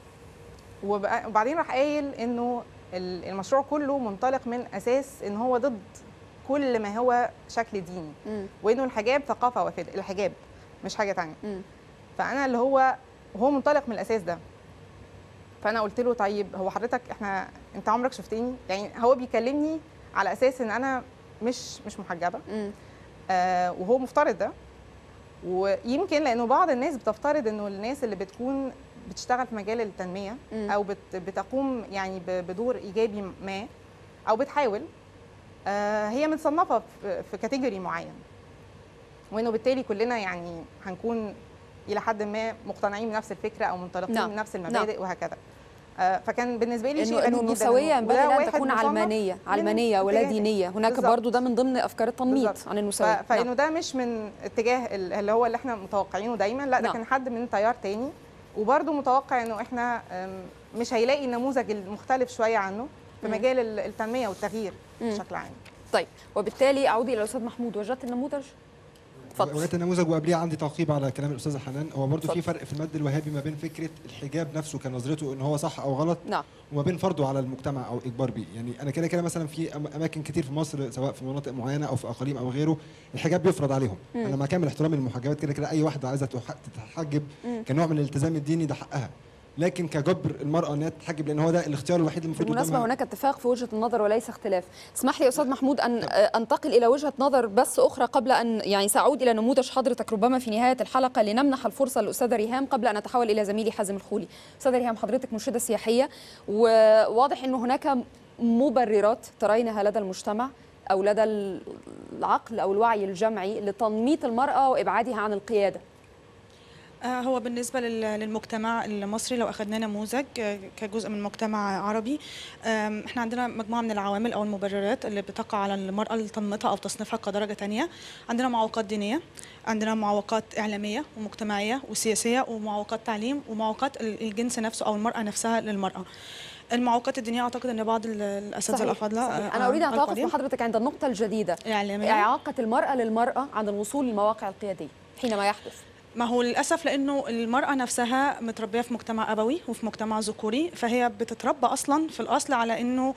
وبقى- وبعدين راح قايل انه ال- المشروع كله منطلق من اساس ان هو ضد كل ما هو شكل ديني مم. وانه الحجاب ثقافه وافده الحجاب مش حاجه تانية مم. فانا اللي هو وهو منطلق من الاساس ده فانا قلت له طيب هو حضرتك احنا انت عمرك شفتني يعني هو بيكلمني على اساس ان انا مش مش محجبه مم. آه وهو مفترض ده ويمكن لانه بعض الناس بتفترض انه الناس اللي بتكون بتشتغل في مجال التنميه مم. او بت بتقوم يعني ب- بدور ايجابي ما او بتحاول آه هي متصنفه في, في كاتيجوري معين وانه بالتالي كلنا يعني هنكون الى حد ما مقتنعين بنفس الفكره او منطلقين نعم. من نفس نعم. المبادئ وهكذا آه فكان بالنسبه لي شيء انه انه غريب جدا النسويه إنه- ينبغي وده لها ان واحد تكون مصنف علمانيه من علمانيه ولا اتجاه- دينيه هناك بالظبط. برضو ده من ضمن افكار التنميط بالظبط. عن ف- النسويه فانه نعم. ده مش من اتجاه ال- اللي هو اللي احنا متوقعينه دايما لا ده نعم. كان حد من تيار تاني وبرده متوقع انه احنا أم، مش هيلاقي النموذج المختلف شويه عنه في مم. مجال ال- التنميه والتغيير مم. بشكل عام طيب وبالتالي اعود الى الاستاذ محمود وجدت النموذج اتفضل. وجدت النموذج وقبليه عندي تعقيب على كلام الاستاذه حنان هو برضه في اتفضل. فرق في المد الوهابي ما بين فكره الحجاب نفسه كنظرته ان هو صح او غلط نعم وما بين فرضه على المجتمع او اجبار بيه يعني انا كده كده مثلا في أم- اماكن كتير في مصر سواء في مناطق معينه او في اقاليم او غيره الحجاب بيفرض عليهم مم. انا مع كامل احترامي للمحجبات كده كده اي واحده عايزه تح- تتحجب مم. كنوع من الالتزام الديني ده حقها لكن كجبر المراه انها تتحجب لان هو ده الاختيار الوحيد اللي المفروض بالمناسبة قدامها هناك اتفاق في وجهة النظر وليس اختلاف اسمح لي يا أستاذ محمود أن أنتقل إلى وجهة نظر بس أخرى قبل أن يعني سأعود إلى نموذج حضرتك ربما في نهاية الحلقة لنمنح الفرصة للأستاذة ريهام قبل أن أتحول إلى زميلي حازم الخولي أستاذة ريهام حضرتك مرشدة سياحية وواضح أنه هناك مبررات ترينها لدى المجتمع أو لدى العقل أو الوعي الجمعي لتنميط المرأة وإبعادها عن القيادة آه، هو بالنسبة لل- للمجتمع المصري لو أخذنا نموذج آه، كجزء من مجتمع عربي آم، احنا عندنا مجموعة من العوامل أو المبررات اللي بتقع على المرأة لتنميطها أو تصنيفها كدرجة تانية عندنا معوقات دينية عندنا معوقات إعلامية ومجتمعية وسياسية ومعوقات تعليم ومعوقات ال- الجنس نفسه أو المرأة نفسها للمرأة المعوقات الدينية أعتقد أن بعض ال- الأساتذة صحيح، الأفاضلة صحيح. آه، أنا أريد أن أتوقف القديم مع حضرتك عند النقطة الجديدة إعلامية. إعاقة المرأة للمرأة عن الوصول للمواقع القيادية حينما يحدث ما هو للاسف لانه المراه نفسها متربيه في مجتمع ابوي وفي مجتمع ذكوري فهي بتتربى اصلا في الاصل على انه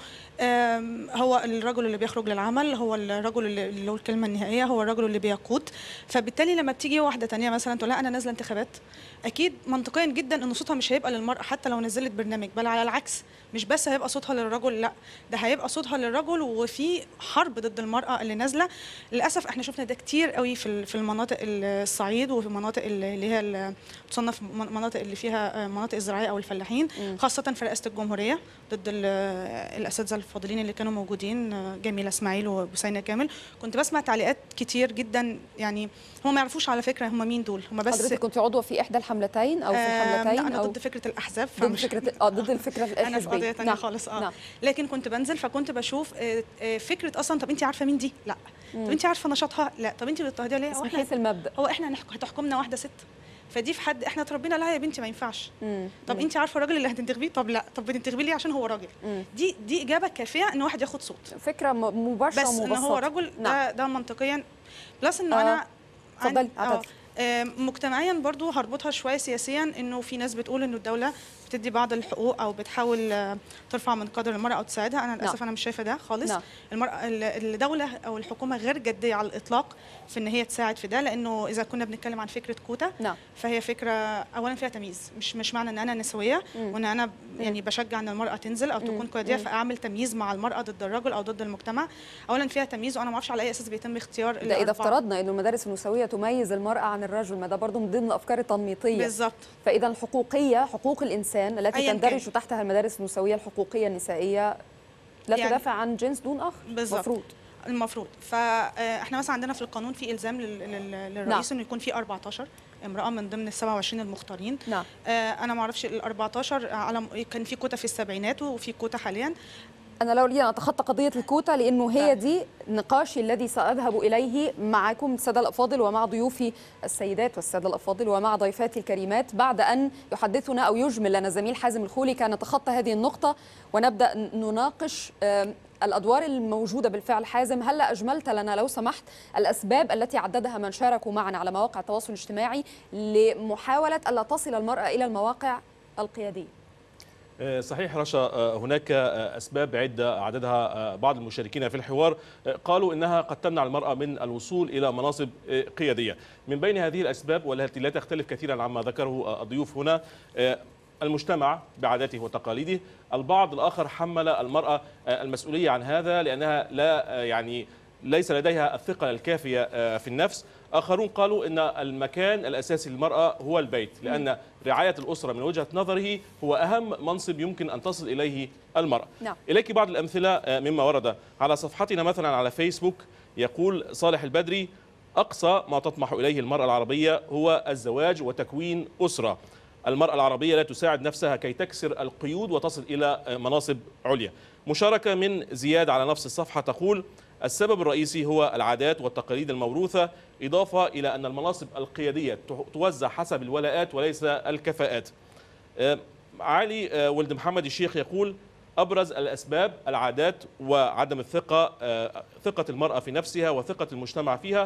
آم، هو الرجل اللي بيخرج للعمل هو الرجل اللي اللي له الكلمه النهائيه هو الرجل اللي بيقود فبالتالي لما بتيجي واحده تانية مثلا تقول لها انا نازله انتخابات اكيد منطقيا جدا ان صوتها مش هيبقى للمراه حتى لو نزلت برنامج بل على العكس مش بس هيبقى صوتها للرجل لا ده هيبقى صوتها للرجل وفي حرب ضد المراه اللي نازله للاسف احنا شفنا ده كتير قوي في ال- في المناطق الصعيد وفي المناطق اللي اللي هي ال- بتصنف من- مناطق اللي فيها آه، مناطق الزراعيه او الفلاحين خاصه في رئاسه الجمهوريه ضد ال- الاساتذه الفاضلين اللي كانوا موجودين آه، جميله اسماعيل وبسينه كامل كنت بسمع تعليقات كتير جدا يعني هم ما يعرفوش على فكره هم مين دول هم بس حضرتك كنت عضوة في إحدى الحملتين أو في آم، الحملتين لا انا أو ضد فكره الاحزاب ضد فكرة اه ضد الفكرة انا في الحزبية قضيه ثانيه خالص اه نعم. لكن كنت بنزل فكنت بشوف آه، آه، فكره اصلا طب انت عارفه مين دي لا مم. طب انت عارفه نشاطها لا طب انت بتضطهديها ليه بس هو من إحنا- حيث المبدأ هو احنا هنحك- هتحكمنا واحده ست فدي في حد احنا اتربينا لا يا بنتي ما ينفعش مم. طب مم. انت عارفه الراجل اللي هتنتخبيه طب لا طب بتنتخبيه ليه عشان هو راجل مم. دي دي اجابه كافيه ان واحد ياخد صوت فكرة م- مباشرة بس ان هو ومبسطة. رجل نعم. ده ده منطقيا بلس انه آه، انا اتفضلي، عن- اعتذر. آه، مجتمعيا برضو هربطها شويه سياسيا انه في ناس بتقول انه الدوله بتدي بعض الحقوق او بتحاول آه، ترفع من قدر المراه او تساعدها انا للاسف نعم. انا مش شايفه ده خالص نعم. المراه ال- الدوله او الحكومه غير جديه على الاطلاق في ان هي تساعد في ده لانه اذا كنا بنتكلم عن فكره كوتا نعم. فهي فكره اولا فيها تمييز مش مش معنى ان انا نسويه مم. وان انا يعني بشجع ان المراه تنزل او تكون قياديه مم. فاعمل تمييز مع المراه ضد الرجل او ضد المجتمع اولا فيها تمييز وانا ما اعرفش على اي اساس بيتم اختيار ده إذا الأربعة. افترضنا أن المدارس النسوية تميز المرأة عن الرجل ما ده برضه من ضمن الأفكار التنميطية بالظبط فإذا الحقوقية حقوق الإنسان التي أياً تندرج كان. تحتها المدارس النسوية الحقوقية النسائية لا يعني- تدافع عن جنس دون آخر بالظبط مفروض المفروض فاحنا مثلا عندنا في القانون في الزام لل- لل- للرئيس انه يكون في 14 امراه من ضمن ال 27 المختارين نعم آه، انا ما اعرفش ال 14 على كان في كوتا في السبعينات وفي كوتا حاليا أنا لا أريد أن أتخطى قضية الكوتا لأنه هي دي نقاشي الذي سأذهب إليه معكم السادة الأفاضل ومع ضيوفي السيدات والسادة الأفاضل ومع ضيفاتي الكريمات بعد أن يحدثنا أو يجمل لنا زميل حازم الخولي كان نتخطى هذه النقطة ونبدأ نناقش آم، الأدوار الموجودة بالفعل حازم هل أجملت لنا لو سمحت الأسباب التي عددها من شاركوا معنا على مواقع التواصل الاجتماعي لمحاولة ألا تصل المرأة إلى المواقع القيادية آه، صحيح رشا آه، هناك آه، أسباب عدة عددها آه، بعض المشاركين في الحوار آه، قالوا إنها قد تمنع المرأة من الوصول إلى مناصب آه، قيادية من بين هذه الأسباب والتي لا تختلف كثيرا عما ذكره آه، الضيوف هنا آه، المجتمع بعاداته وتقاليده البعض الآخر حمل المرأة آه، المسؤولية عن هذا لأنها لا آه، يعني ليس لديها الثقة الكافية آه، في النفس آخرون قالوا أن المكان الأساسي للمرأة هو البيت لأن رعاية الأسرة من وجهة نظره هو أهم منصب يمكن أن تصل إليه المرأة نعم. إليك بعض الأمثلة آه، مما ورد على صفحتنا مثلا على فيسبوك يقول صالح البدري أقصى ما تطمح إليه المرأة العربية هو الزواج وتكوين أسرة المرأة العربية لا تساعد نفسها كي تكسر القيود وتصل إلى آه، مناصب عليا مشاركة من زياد على نفس الصفحة تقول السبب الرئيسي هو العادات والتقاليد الموروثة إضافة إلى أن المناصب القيادية توزع حسب الولاءات وليس الكفاءات آه، علي آه، ولد محمد الشيخ يقول أبرز الأسباب العادات وعدم الثقة آه، ثقة المرأة في نفسها وثقة المجتمع فيها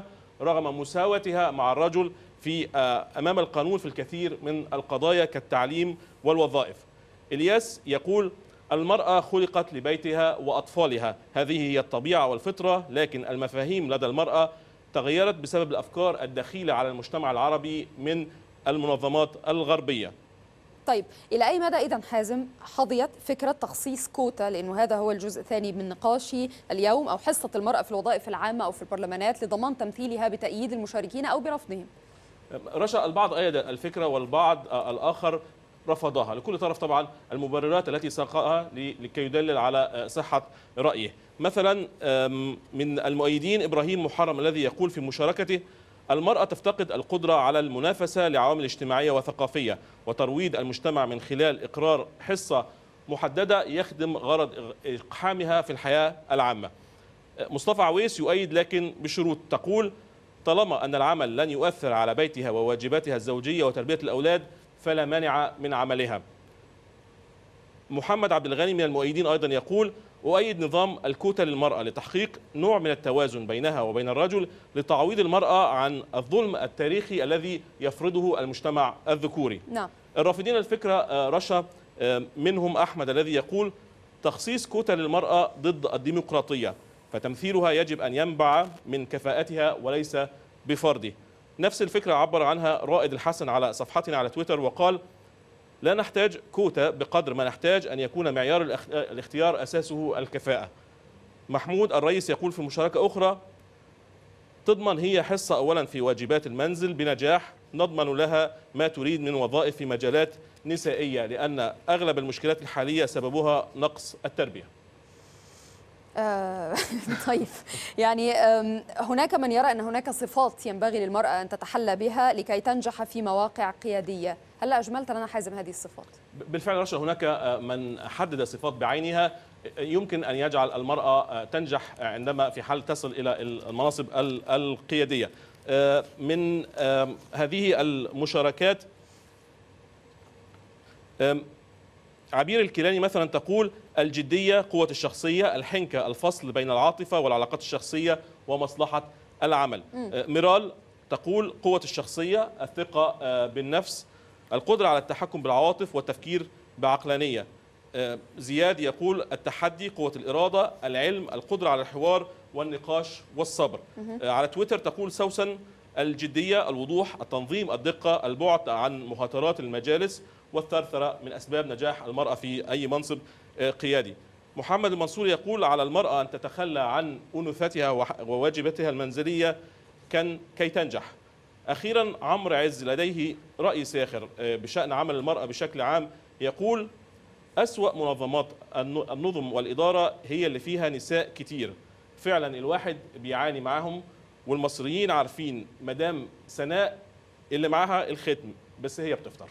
رغم مساواتها مع الرجل في آه، امام القانون في الكثير من القضايا كالتعليم والوظائف. الياس يقول المرأة خلقت لبيتها وأطفالها هذه هي الطبيعة والفطرة لكن المفاهيم لدى المرأة تغيرت بسبب الأفكار الدخيلة على المجتمع العربي من المنظمات الغربية طيب إلى أي مدى إذا حازم حظيت فكرة تخصيص كوتا لأنه هذا هو الجزء الثاني من نقاشي اليوم أو حصة المرأة في الوظائف العامة أو في البرلمانات لضمان تمثيلها بتأييد المشاركين أو برفضهم رشا البعض أيد الفكرة والبعض الآخر رفضها لكل طرف طبعا المبررات التي ساقها ل- لكي يدلل على صحة رأيه مثلا أم، من المؤيدين إبراهيم محرم الذي يقول في مشاركته المرأة تفتقد القدرة على المنافسة لعوامل اجتماعية وثقافية وترويض المجتمع من خلال إقرار حصة محددة يخدم غرض إقحامها في الحياة العامة مصطفى عويس يؤيد لكن بشروط تقول طالما أن العمل لن يؤثر على بيتها وواجباتها الزوجية وتربية الأولاد فلا مانع من عملها محمد عبد الغني من المؤيدين أيضا يقول أؤيد نظام الكوتا للمرأة لتحقيق نوع من التوازن بينها وبين الرجل لتعويض المرأة عن الظلم التاريخي الذي يفرضه المجتمع الذكوري نعم الرافضين الفكرة آه، رشا آه، منهم أحمد الذي يقول تخصيص كوتا للمرأة ضد الديمقراطية فتمثيلها يجب أن ينبع من كفاءتها وليس بفرضه نفس الفكرة عبر عنها رائد الحسن على صفحتنا على تويتر وقال لا نحتاج كوتا بقدر ما نحتاج أن يكون معيار الاخ- الاختيار أساسه الكفاءة محمود الرئيس يقول في مشاركة أخرى تضمن هي حصة أولا في واجبات المنزل بنجاح نضمن لها ما تريد من وظائف في مجالات نسائية لأن أغلب المشكلات الحالية سببها نقص التربية آه، طيب يعني آم، هناك من يرى أن هناك صفات ينبغي للمرأة أن تتحلى بها لكي تنجح في مواقع قيادية هل أجملت لنا حازم هذه الصفات؟ بالفعل رشا هناك آه، من حدد صفات بعينها يمكن أن يجعل المرأة آه، تنجح عندما في حال تصل إلى المناصب ال- القيادية آه، من آم، هذه المشاركات آم، عبير الكيلاني مثلا تقول الجدية قوة الشخصية الحنكة الفصل بين العاطفة والعلاقات الشخصية ومصلحة العمل مم. آه، ميرال تقول قوة الشخصية الثقة آه، بالنفس القدرة على التحكم بالعواطف والتفكير بعقلانية آه، زياد يقول التحدي قوة الإرادة العلم القدرة على الحوار والنقاش والصبر مهم. آه، على تويتر تقول سوسن الجدية الوضوح التنظيم الدقة البعد عن مهاترات المجالس والثرثرة من أسباب نجاح المرأة في أي منصب آه، قيادي محمد المنصور يقول على المرأة أن تتخلى عن أنوثتها وح- وواجباتها المنزلية كان كي تنجح أخيرا عمرو عز لديه رأي ساخر آه، بشأن عمل المرأة بشكل عام يقول أسوأ منظمات الن- النظم والإدارة هي اللي فيها نساء كتير فعلا الواحد بيعاني معاهم والمصريين عارفين مدام سناء اللي معاها الختم بس هي بتفطر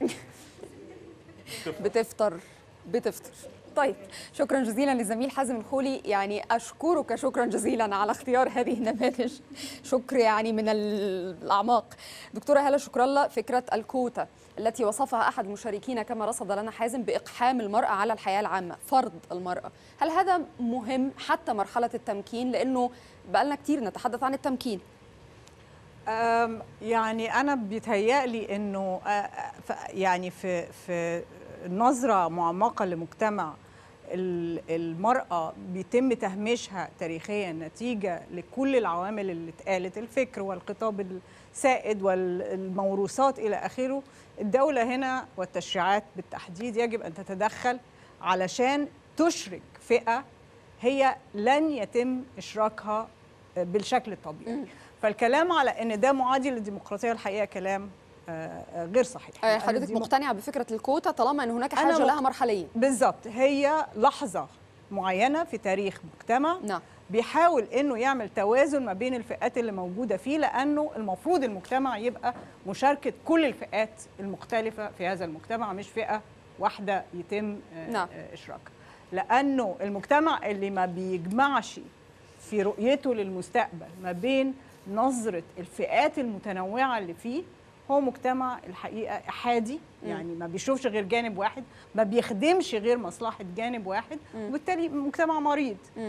بتفطر بتفطر طيب شكرا جزيلا للزميل حازم الخولي يعني اشكرك شكرا جزيلا على اختيار هذه النماذج شكر يعني من الاعماق دكتوره هلا شكر الله فكره الكوتا التي وصفها احد المشاركين كما رصد لنا حازم باقحام المراه على الحياه العامه فرض المراه هل هذا مهم حتى مرحله التمكين لانه بقالنا كتير نتحدث عن التمكين أم، يعني انا بيتهيألي انه آه، آه، ف- يعني في في نظره معمقه لمجتمع ال- المراه بيتم تهميشها تاريخيا نتيجه لكل العوامل اللي اتقالت الفكر والخطاب السائد والموروثات الى اخره الدوله هنا والتشريعات بالتحديد يجب ان تتدخل علشان تشرك فئه هي لن يتم اشراكها بالشكل الطبيعي فالكلام على ان ده معادي للديمقراطيه الحقيقه كلام آه، آه، غير صحيح آه، لأن حضرتك الديمق- مقتنعه بفكره الكوتا طالما ان هناك أنا حاجه مق- لها مرحليه بالظبط هي لحظه معينه في تاريخ مجتمع نعم. بيحاول انه يعمل توازن ما بين الفئات اللي موجوده فيه لانه المفروض المجتمع يبقى مشاركه كل الفئات المختلفه في هذا المجتمع مش فئه واحده يتم آه، نعم. آه، اشراكها لانه المجتمع اللي ما بيجمعش في رؤيته للمستقبل ما بين نظره الفئات المتنوعه اللي فيه هو مجتمع الحقيقه احادي مم. يعني ما بيشوفش غير جانب واحد ما بيخدمش غير مصلحه جانب واحد مم. وبالتالي مجتمع مريض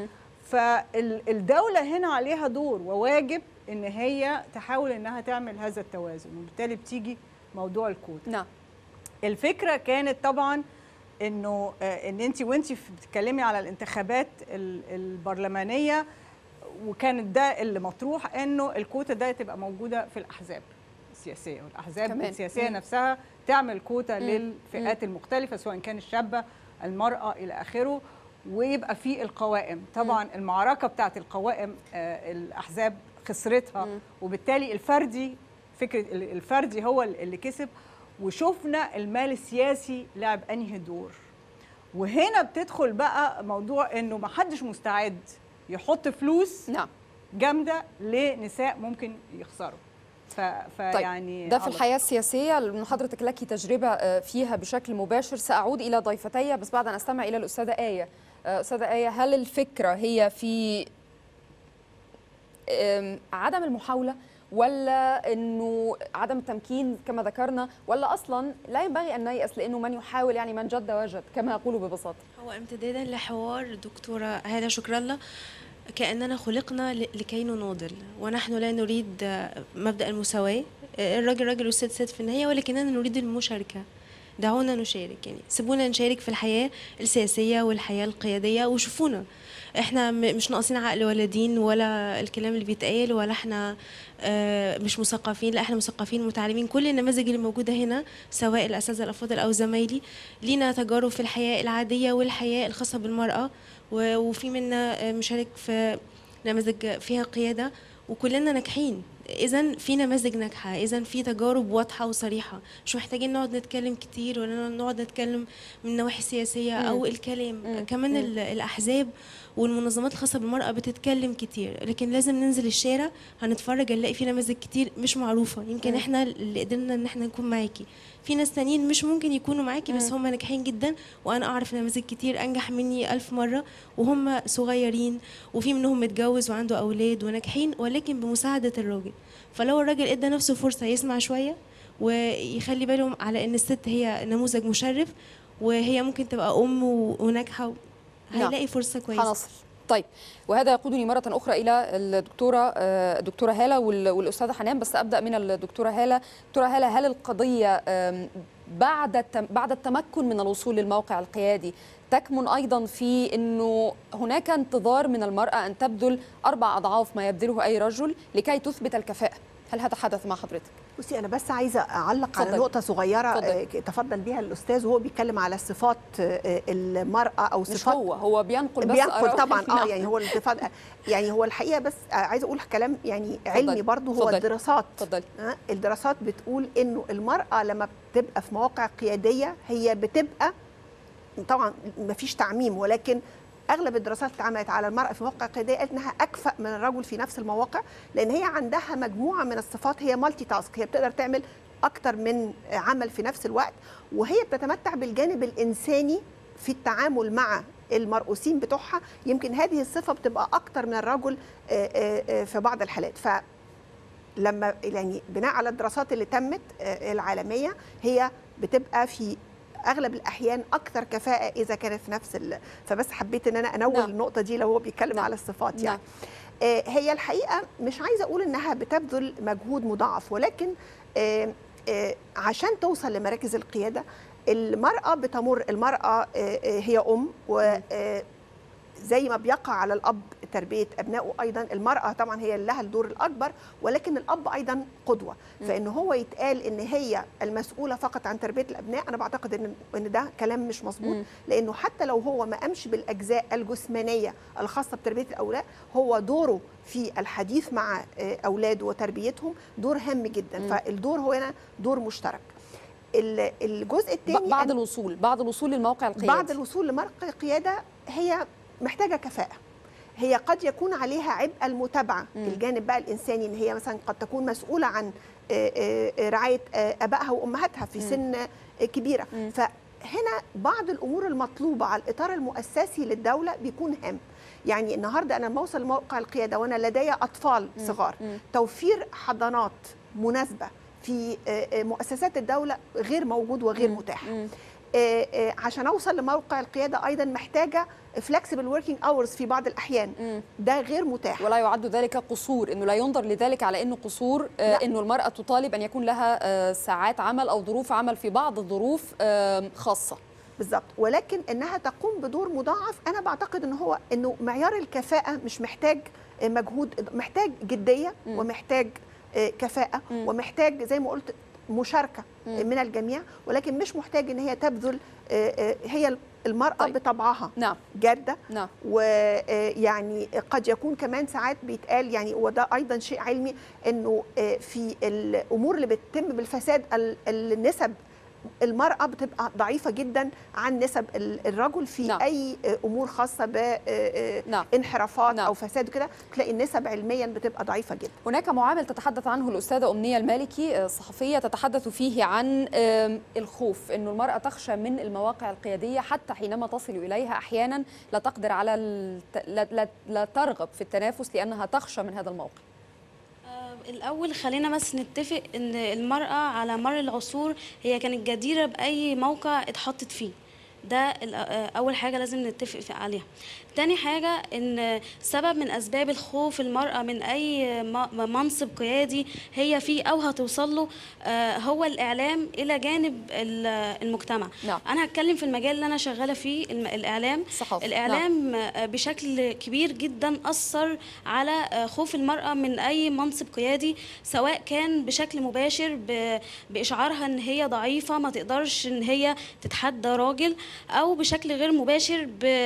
فالدوله هنا عليها دور وواجب ان هي تحاول انها تعمل هذا التوازن وبالتالي بتيجي موضوع الكوتا نعم الفكره كانت طبعا انه آه، ان انت وانت بتتكلمي على الانتخابات ال- البرلمانيه وكانت ده اللي مطروح انه الكوتا ده تبقى موجوده في الاحزاب السياسيه والاحزاب كمان. السياسيه مم. نفسها تعمل كوتا مم. للفئات المختلفه سواء كان الشابه المراه الى اخره ويبقى في القوائم طبعا المعركه بتاعت القوائم آه، الاحزاب خسرتها وبالتالي الفردي فكره ال- الفردي هو اللي كسب وشفنا المال السياسي لعب انهي دور وهنا بتدخل بقى موضوع انه ما حدش مستعد يحط فلوس نعم جامده لنساء ممكن يخسروا ف... فيعني ده في على- الحياة السياسية من حضرتك لك تجربة آه، فيها بشكل مباشر سأعود إلى ضيفتي بس بعد أن أستمع إلى الأستاذة آية آه، أستاذة آية هل الفكرة هي في آم، عدم المحاولة ولا انه عدم التمكين كما ذكرنا ولا اصلا لا ينبغي ان نيأس لانه من يحاول يعني من جد وجد كما يقولوا ببساطه هو امتدادا لحوار دكتورة هالة شكر الله كأننا خلقنا ل- لكي نناضل ونحن لا نريد آه، مبدأ المساواة آه، الراجل راجل والست ست في النهاية ولكننا نريد المشاركة دعونا نشارك يعني سيبونا نشارك في الحياة السياسية والحياة القيادية وشوفونا احنا م- مش ناقصين عقل ولا دين ولا الكلام اللي بيتقال ولا احنا آه، مش مثقفين لا احنا مثقفين متعلمين كل النماذج اللي موجوده هنا سواء الاساتذه الافاضل او زمايلي لينا تجارب في الحياه العاديه والحياه الخاصه بالمراه و- وفي منا آه، مشارك في نماذج فيها قياده وكلنا ناجحين اذا في نماذج ناجحه اذا في تجارب واضحه وصريحه مش محتاجين نقعد نتكلم كتير ولا نقعد نتكلم من النواحي السياسيه او مم. الكلام كمان مم. ال- الاحزاب والمنظمات الخاصه بالمراه بتتكلم كتير لكن لازم ننزل الشارع هنتفرج هنلاقي في نماذج كتير مش معروفه يمكن مم. احنا اللي قدرنا ان احنا نكون معاكي في ناس تانيين مش ممكن يكونوا معاكي بس هم ناجحين جدا وانا اعرف نماذج كتير انجح مني ألف مره وهم صغيرين وفي منهم متجوز وعنده اولاد وناجحين ولكن بمساعده الراجل فلو الراجل ادى نفسه فرصه يسمع شويه ويخلي بالهم على ان الست هي نموذج مشرف وهي ممكن تبقى ام و- وناجحه نعم. هيلاقي فرصه كويسه هنصل طيب وهذا يقودني مرة أخرى إلى الدكتورة آه، الدكتورة هالة وال- والأستاذة حنان بس أبدأ من الدكتورة هالة دكتورة هالة هل القضية آم، بعد التم- بعد التمكن من الوصول للموقع القيادي تكمن أيضا في أنه هناك انتظار من المرأة أن تبذل أربع أضعاف ما يبذله أي رجل لكي تثبت الكفاءة هل هذا حدث مع حضرتك؟ بصي انا بس عايزه اعلق على اتفضلي. نقطه صغيره اتفضلي. آه، تفضل بيها الاستاذ وهو بيتكلم على صفات آه، المراه او مش صفات هو هو بينقل بس بينقل آراء. طبعا اه نعم. يعني هو الاتفاق يعني هو الحقيقه بس آه، عايزه اقول كلام يعني علمي برضو هو اتفضلي. الدراسات اتفضلي آه، الدراسات بتقول انه المراه لما بتبقى في مواقع قياديه هي بتبقى طبعا ما فيش تعميم ولكن اغلب الدراسات اللي اتعملت على المراه في مواقع قياديه قالت انها اكفأ من الرجل في نفس المواقع لان هي عندها مجموعه من الصفات هي مالتي تاسك هي بتقدر تعمل اكتر من عمل في نفس الوقت وهي بتتمتع بالجانب الانساني في التعامل مع المرؤوسين بتوعها يمكن هذه الصفه بتبقى اكتر من الرجل آه، آه، آه، في بعض الحالات ف لما يعني بناء على الدراسات اللي تمت آه، العالميه هي بتبقى في اغلب الاحيان اكثر كفاءه اذا كانت في نفس ال... فبس حبيت ان انا انوه نعم. النقطه دي لو هو بيتكلم على الصفات يعني آه، هي الحقيقه مش عايزه اقول انها بتبذل مجهود مضاعف ولكن آه، آه، عشان توصل لمراكز القياده المراه بتمر المراه آه، آه، هي ام و آه، زي ما بيقع على الاب تربيه ابنائه ايضا المراه طبعا هي اللي لها الدور الاكبر ولكن الاب ايضا قدوه مم. فان هو يتقال ان هي المسؤوله فقط عن تربيه الابناء انا بعتقد ان ان ده كلام مش مظبوط مم. لانه حتى لو هو ما قامش بالاجزاء الجسمانيه الخاصه بتربيه الاولاد هو دوره في الحديث مع آه، اولاده وتربيتهم دور هام جدا مم. فالدور هو هنا دور مشترك ال- الجزء الثاني بعد الوصول بعد الوصول للموقع القيادي بعد الوصول لمرقى قياده هي محتاجه كفاءه هي قد يكون عليها عبء المتابعه مم. الجانب بقى الانساني ان هي مثلا قد تكون مسؤوله عن آه، آه، رعايه آه، ابائها وامهاتها في مم. سن آه، كبيره مم. فهنا بعض الامور المطلوبه على الاطار المؤسسي للدوله بيكون هام يعني النهارده انا لما اوصل لموقع القياده وانا لدي اطفال مم. صغار مم. توفير حضانات مناسبه في آه، آه، مؤسسات الدوله غير موجود وغير مم. متاح مم. آه، آه، عشان اوصل لموقع القياده ايضا محتاجه فلكسبل وركينج اورز في بعض الاحيان ده غير متاح ولا يعد ذلك قصور انه لا ينظر لذلك على انه قصور آه، لا. انه المراه تطالب ان يكون لها آه، ساعات عمل او ظروف عمل في بعض الظروف آه، خاصه بالظبط ولكن انها تقوم بدور مضاعف انا بعتقد ان هو انه معيار الكفاءه مش محتاج آه، مجهود محتاج جديه ومحتاج آه، كفاءه ومحتاج زي ما قلت مشاركه من الجميع ولكن مش محتاج ان هي تبذل آه، آه، هي المراه طيب. بطبعها نعم جاده نعم ويعني قد يكون كمان ساعات بيتقال يعني وده ايضا شيء علمي انه آه، في الامور اللي بتتم بالفساد ال- النسب المرأة بتبقى ضعيفة جدا عن نسب ال- الرجل في نعم. أي آه، أمور خاصة بانحرافات نعم. أو فساد كده تلاقي النسب علميا بتبقى ضعيفة جدا هناك معامل تتحدث عنه الأستاذة أمنية المالكي آه، صحفية تتحدث فيه عن آم، الخوف أنه المرأة تخشى من المواقع القيادية حتى حينما تصل إليها أحيانا لا تقدر على الت... لا, لا, لا ترغب في التنافس لأنها تخشى من هذا الموقع الأول خلينا بس نتفق إن المرأة على مر العصور هي كانت جديرة بأي موقع اتحطت فيه ده ال- آه، أول حاجة لازم نتفق في- عليها تاني حاجة إن سبب من أسباب الخوف المرأة من أي م- منصب قيادي هي فيه أو هتوصل له آه، هو الإعلام إلى جانب ال- المجتمع نعم. أنا هتكلم في المجال اللي أنا شغالة فيه الم- الإعلام صحافة. الإعلام آه، بشكل كبير جدا أثر على آه، خوف المرأة من أي منصب قيادي سواء كان بشكل مباشر ب- بإشعارها إن هي ضعيفة ما تقدرش إن هي تتحدى راجل أو بشكل غير مباشر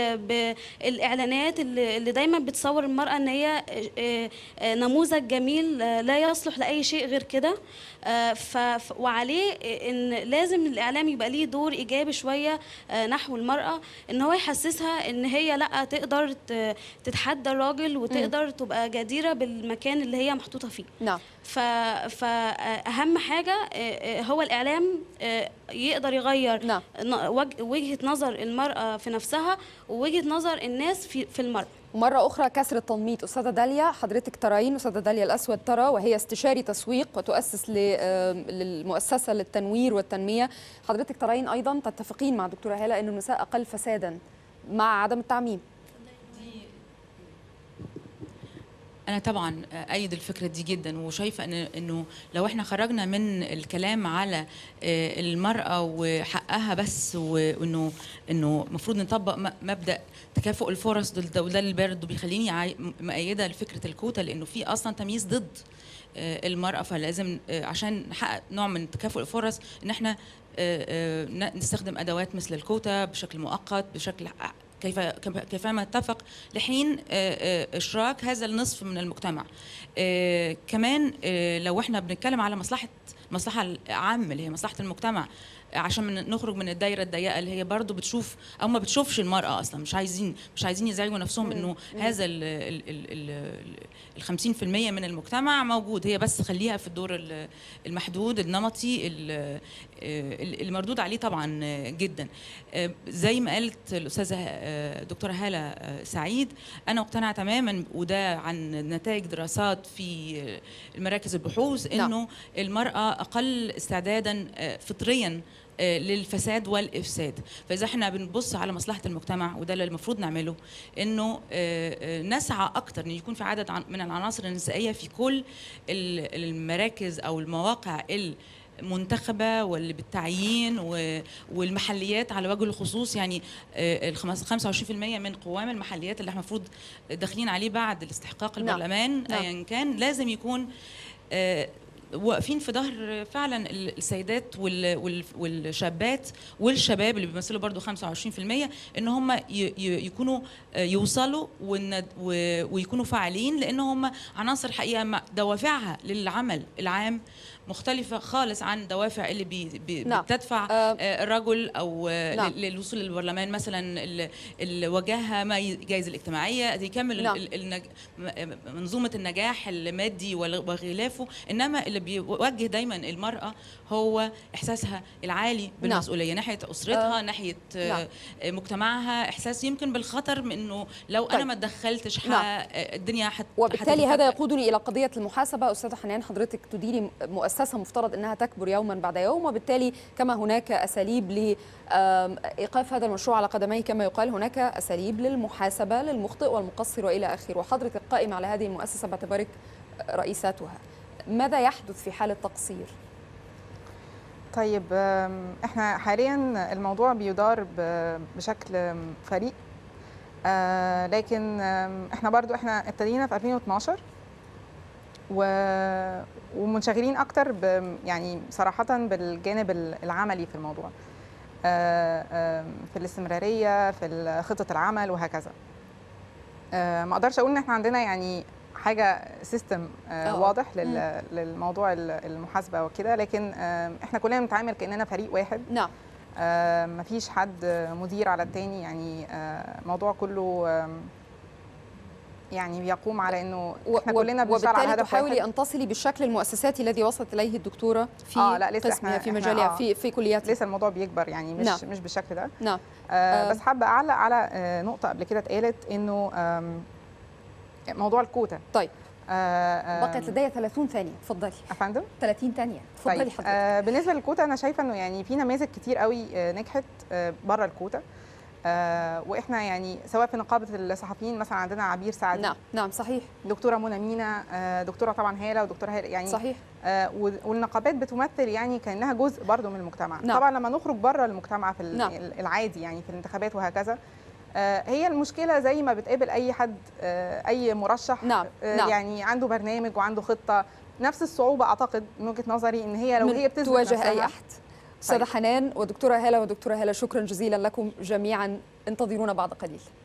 بالإعلانات اللي اللي دايما بتصور المرأة إن هي آه، آه، نموذج جميل آه، لا يصلح لأي شيء غير كده آه، ف ف- وعليه ان لازم الاعلام يبقى ليه دور ايجابي شويه آه، نحو المراه ان هو يحسسها ان هي لا تقدر ت- تتحدى الراجل وتقدر تبقى جديره بالمكان اللي هي محطوطه فيه نعم ف فاهم حاجه آه، آه، هو الاعلام آه، يقدر يغير نعم. وجهه نظر المراه في نفسها ووجهه نظر الناس في في المراه ومرة أخرى كسر التنميط أستاذة داليا حضرتك ترين أستاذة داليا الأسود ترى وهي استشاري تسويق وتؤسس ل- آم، للمؤسسة للتنوير والتنمية حضرتك ترين أيضا تتفقين مع دكتورة هالة أن النساء أقل فسادا مع عدم التعميم انا طبعا ايد الفكره دي جدا وشايفه ان انه لو احنا خرجنا من الكلام على آه، المراه وحقها بس وانه انه المفروض نطبق م- مبدا تكافؤ الفرص ده- ده وده اللي برضه بيخليني عاي- مؤيده لفكره الكوتا لانه في اصلا تمييز ضد آه، المراه فلازم آه، عشان نحقق نوع من تكافؤ الفرص ان احنا آه، آه، ن- نستخدم ادوات مثل الكوتا بشكل مؤقت بشكل ع- كيف كيف- كيفما اتفق لحين آه، آه، اشراك هذا النصف من المجتمع آه، كمان آه، لو احنا بنتكلم على مصلحه المصلحه العامه اللي هي مصلحه المجتمع عشان من نخرج من الدايره الضيقه اللي هي برضو بتشوف او ما بتشوفش المراه اصلا مش عايزين مش عايزين يزعجوا نفسهم مم. انه مم. هذا ال ال ال ال 50% من المجتمع موجود هي بس خليها في الدور ال- المحدود النمطي ال- ال- المردود عليه طبعا جدا آه، زي ما قالت الاستاذه آه، دكتوره هاله آه، سعيد انا مقتنعه تماما وده عن نتائج دراسات في آه، المراكز البحوث نعم. انه المراه اقل استعدادا آه، فطريا آه، للفساد والافساد فاذا احنا بنبص على مصلحه المجتمع وده اللي المفروض نعمله انه آه، آه، نسعى اكتر ان يكون في عدد عن- من العناصر النسائيه في كل ال- المراكز او المواقع المنتخبه واللي بالتعيين و- والمحليات على وجه الخصوص يعني آه، الخمس- 25% من قوام المحليات اللي احنا المفروض داخلين عليه بعد الاستحقاق نعم. البرلمان نعم. ايا كان لازم يكون آه، واقفين في ظهر فعلا ال- السيدات وال- وال- والشابات والشباب اللي بيمثلوا برضو 25% ان هم ي- ي- يكونوا آه، يوصلوا والند- و- ويكونوا فاعلين لان هم عناصر حقيقه مع- دوافعها للعمل العام مختلفة خالص عن دوافع اللي بي بي نعم. بتدفع آه، الرجل أو آه، نعم. لل- للوصول للبرلمان مثلا ال- الوجاهة ما الجائزة الاجتماعية يكمل نعم. ال- النج... م- منظومة النجاح المادي وال- وغلافه إنما اللي بيوجه دايما المرأة هو إحساسها العالي بالمسؤولية ناحية أسرتها آه. ناحية نعم. آه، مجتمعها إحساس يمكن بالخطر من إنه لو أنا طيب. ما اتدخلتش ح- نعم. آه، الدنيا حت... وبالتالي هتتفكك. هذا يقودني الى قضيه المحاسبه استاذه حنان حضرتك تديري مؤسسه اساسا مفترض انها تكبر يوما بعد يوم وبالتالي كما هناك اساليب لايقاف هذا المشروع على قدميه كما يقال هناك اساليب للمحاسبه للمخطئ والمقصر والى اخره وحضرتك قائمه على هذه المؤسسه باعتبارك رئيساتها ماذا يحدث في حاله تقصير طيب آم، احنا حاليا الموضوع بيدار ب- بشكل آم، فريق آه، لكن آم، احنا برضو احنا ابتدينا في 2012 و... ومنشغلين اكتر ب... يعني صراحه بالجانب العملي في الموضوع آه، آم، في الاستمراريه في خطه العمل وهكذا آه، ما اقدرش اقول ان احنا عندنا يعني حاجه سيستم آه. واضح لل... مم. للموضوع ال- المحاسبه وكده لكن آم، احنا كلنا بنتعامل كاننا فريق واحد نعم مفيش حد مدير على التاني يعني آه، الموضوع كله آم، يعني بيقوم على انه احنا كلنا بنشتغل على وبالتالي هدف تحاولي واحد ان تصلي بالشكل المؤسساتي الذي وصلت اليه الدكتوره في اه لا لسه قسمها احنا في إحنا مجالها آه في في كلياتها لسه الموضوع بيكبر يعني مش نعم. مش بالشكل ده نعم آه آه. بس حابه اعلق على آه نقطه قبل كده اتقالت انه آم، موضوع الكوتا طيب آه بقيت لدي 30 ثانيه اتفضلي افندم 30 ثانيه اتفضلي طيب حضرتك آه بالنسبه للكوتا انا شايفه انه يعني في نماذج كتير قوي آه نجحت آه بره الكوتا آه واحنا يعني سواء في نقابه الصحفيين مثلا عندنا عبير سعد نعم نعم صحيح دكتوره منى مينا آه دكتوره طبعا هاله ودكتوره هاله يعني صحيح. آه و- والنقابات بتمثل يعني كانها جزء برضو من المجتمع نعم. طبعا لما نخرج بره المجتمع في ال- نعم. العادي يعني في الانتخابات وهكذا آه، هي المشكله زي ما بتقابل اي حد آه، اي مرشح نعم، آه، نعم. يعني عنده برنامج وعنده خطه نفس الصعوبه اعتقد من وجهه نظري ان هي لو من هي بتثبت تواجه اي نفسها- احد استاذه حنان ودكتوره هاله ودكتوره هاله شكرا جزيلا لكم جميعا انتظرونا بعد قليل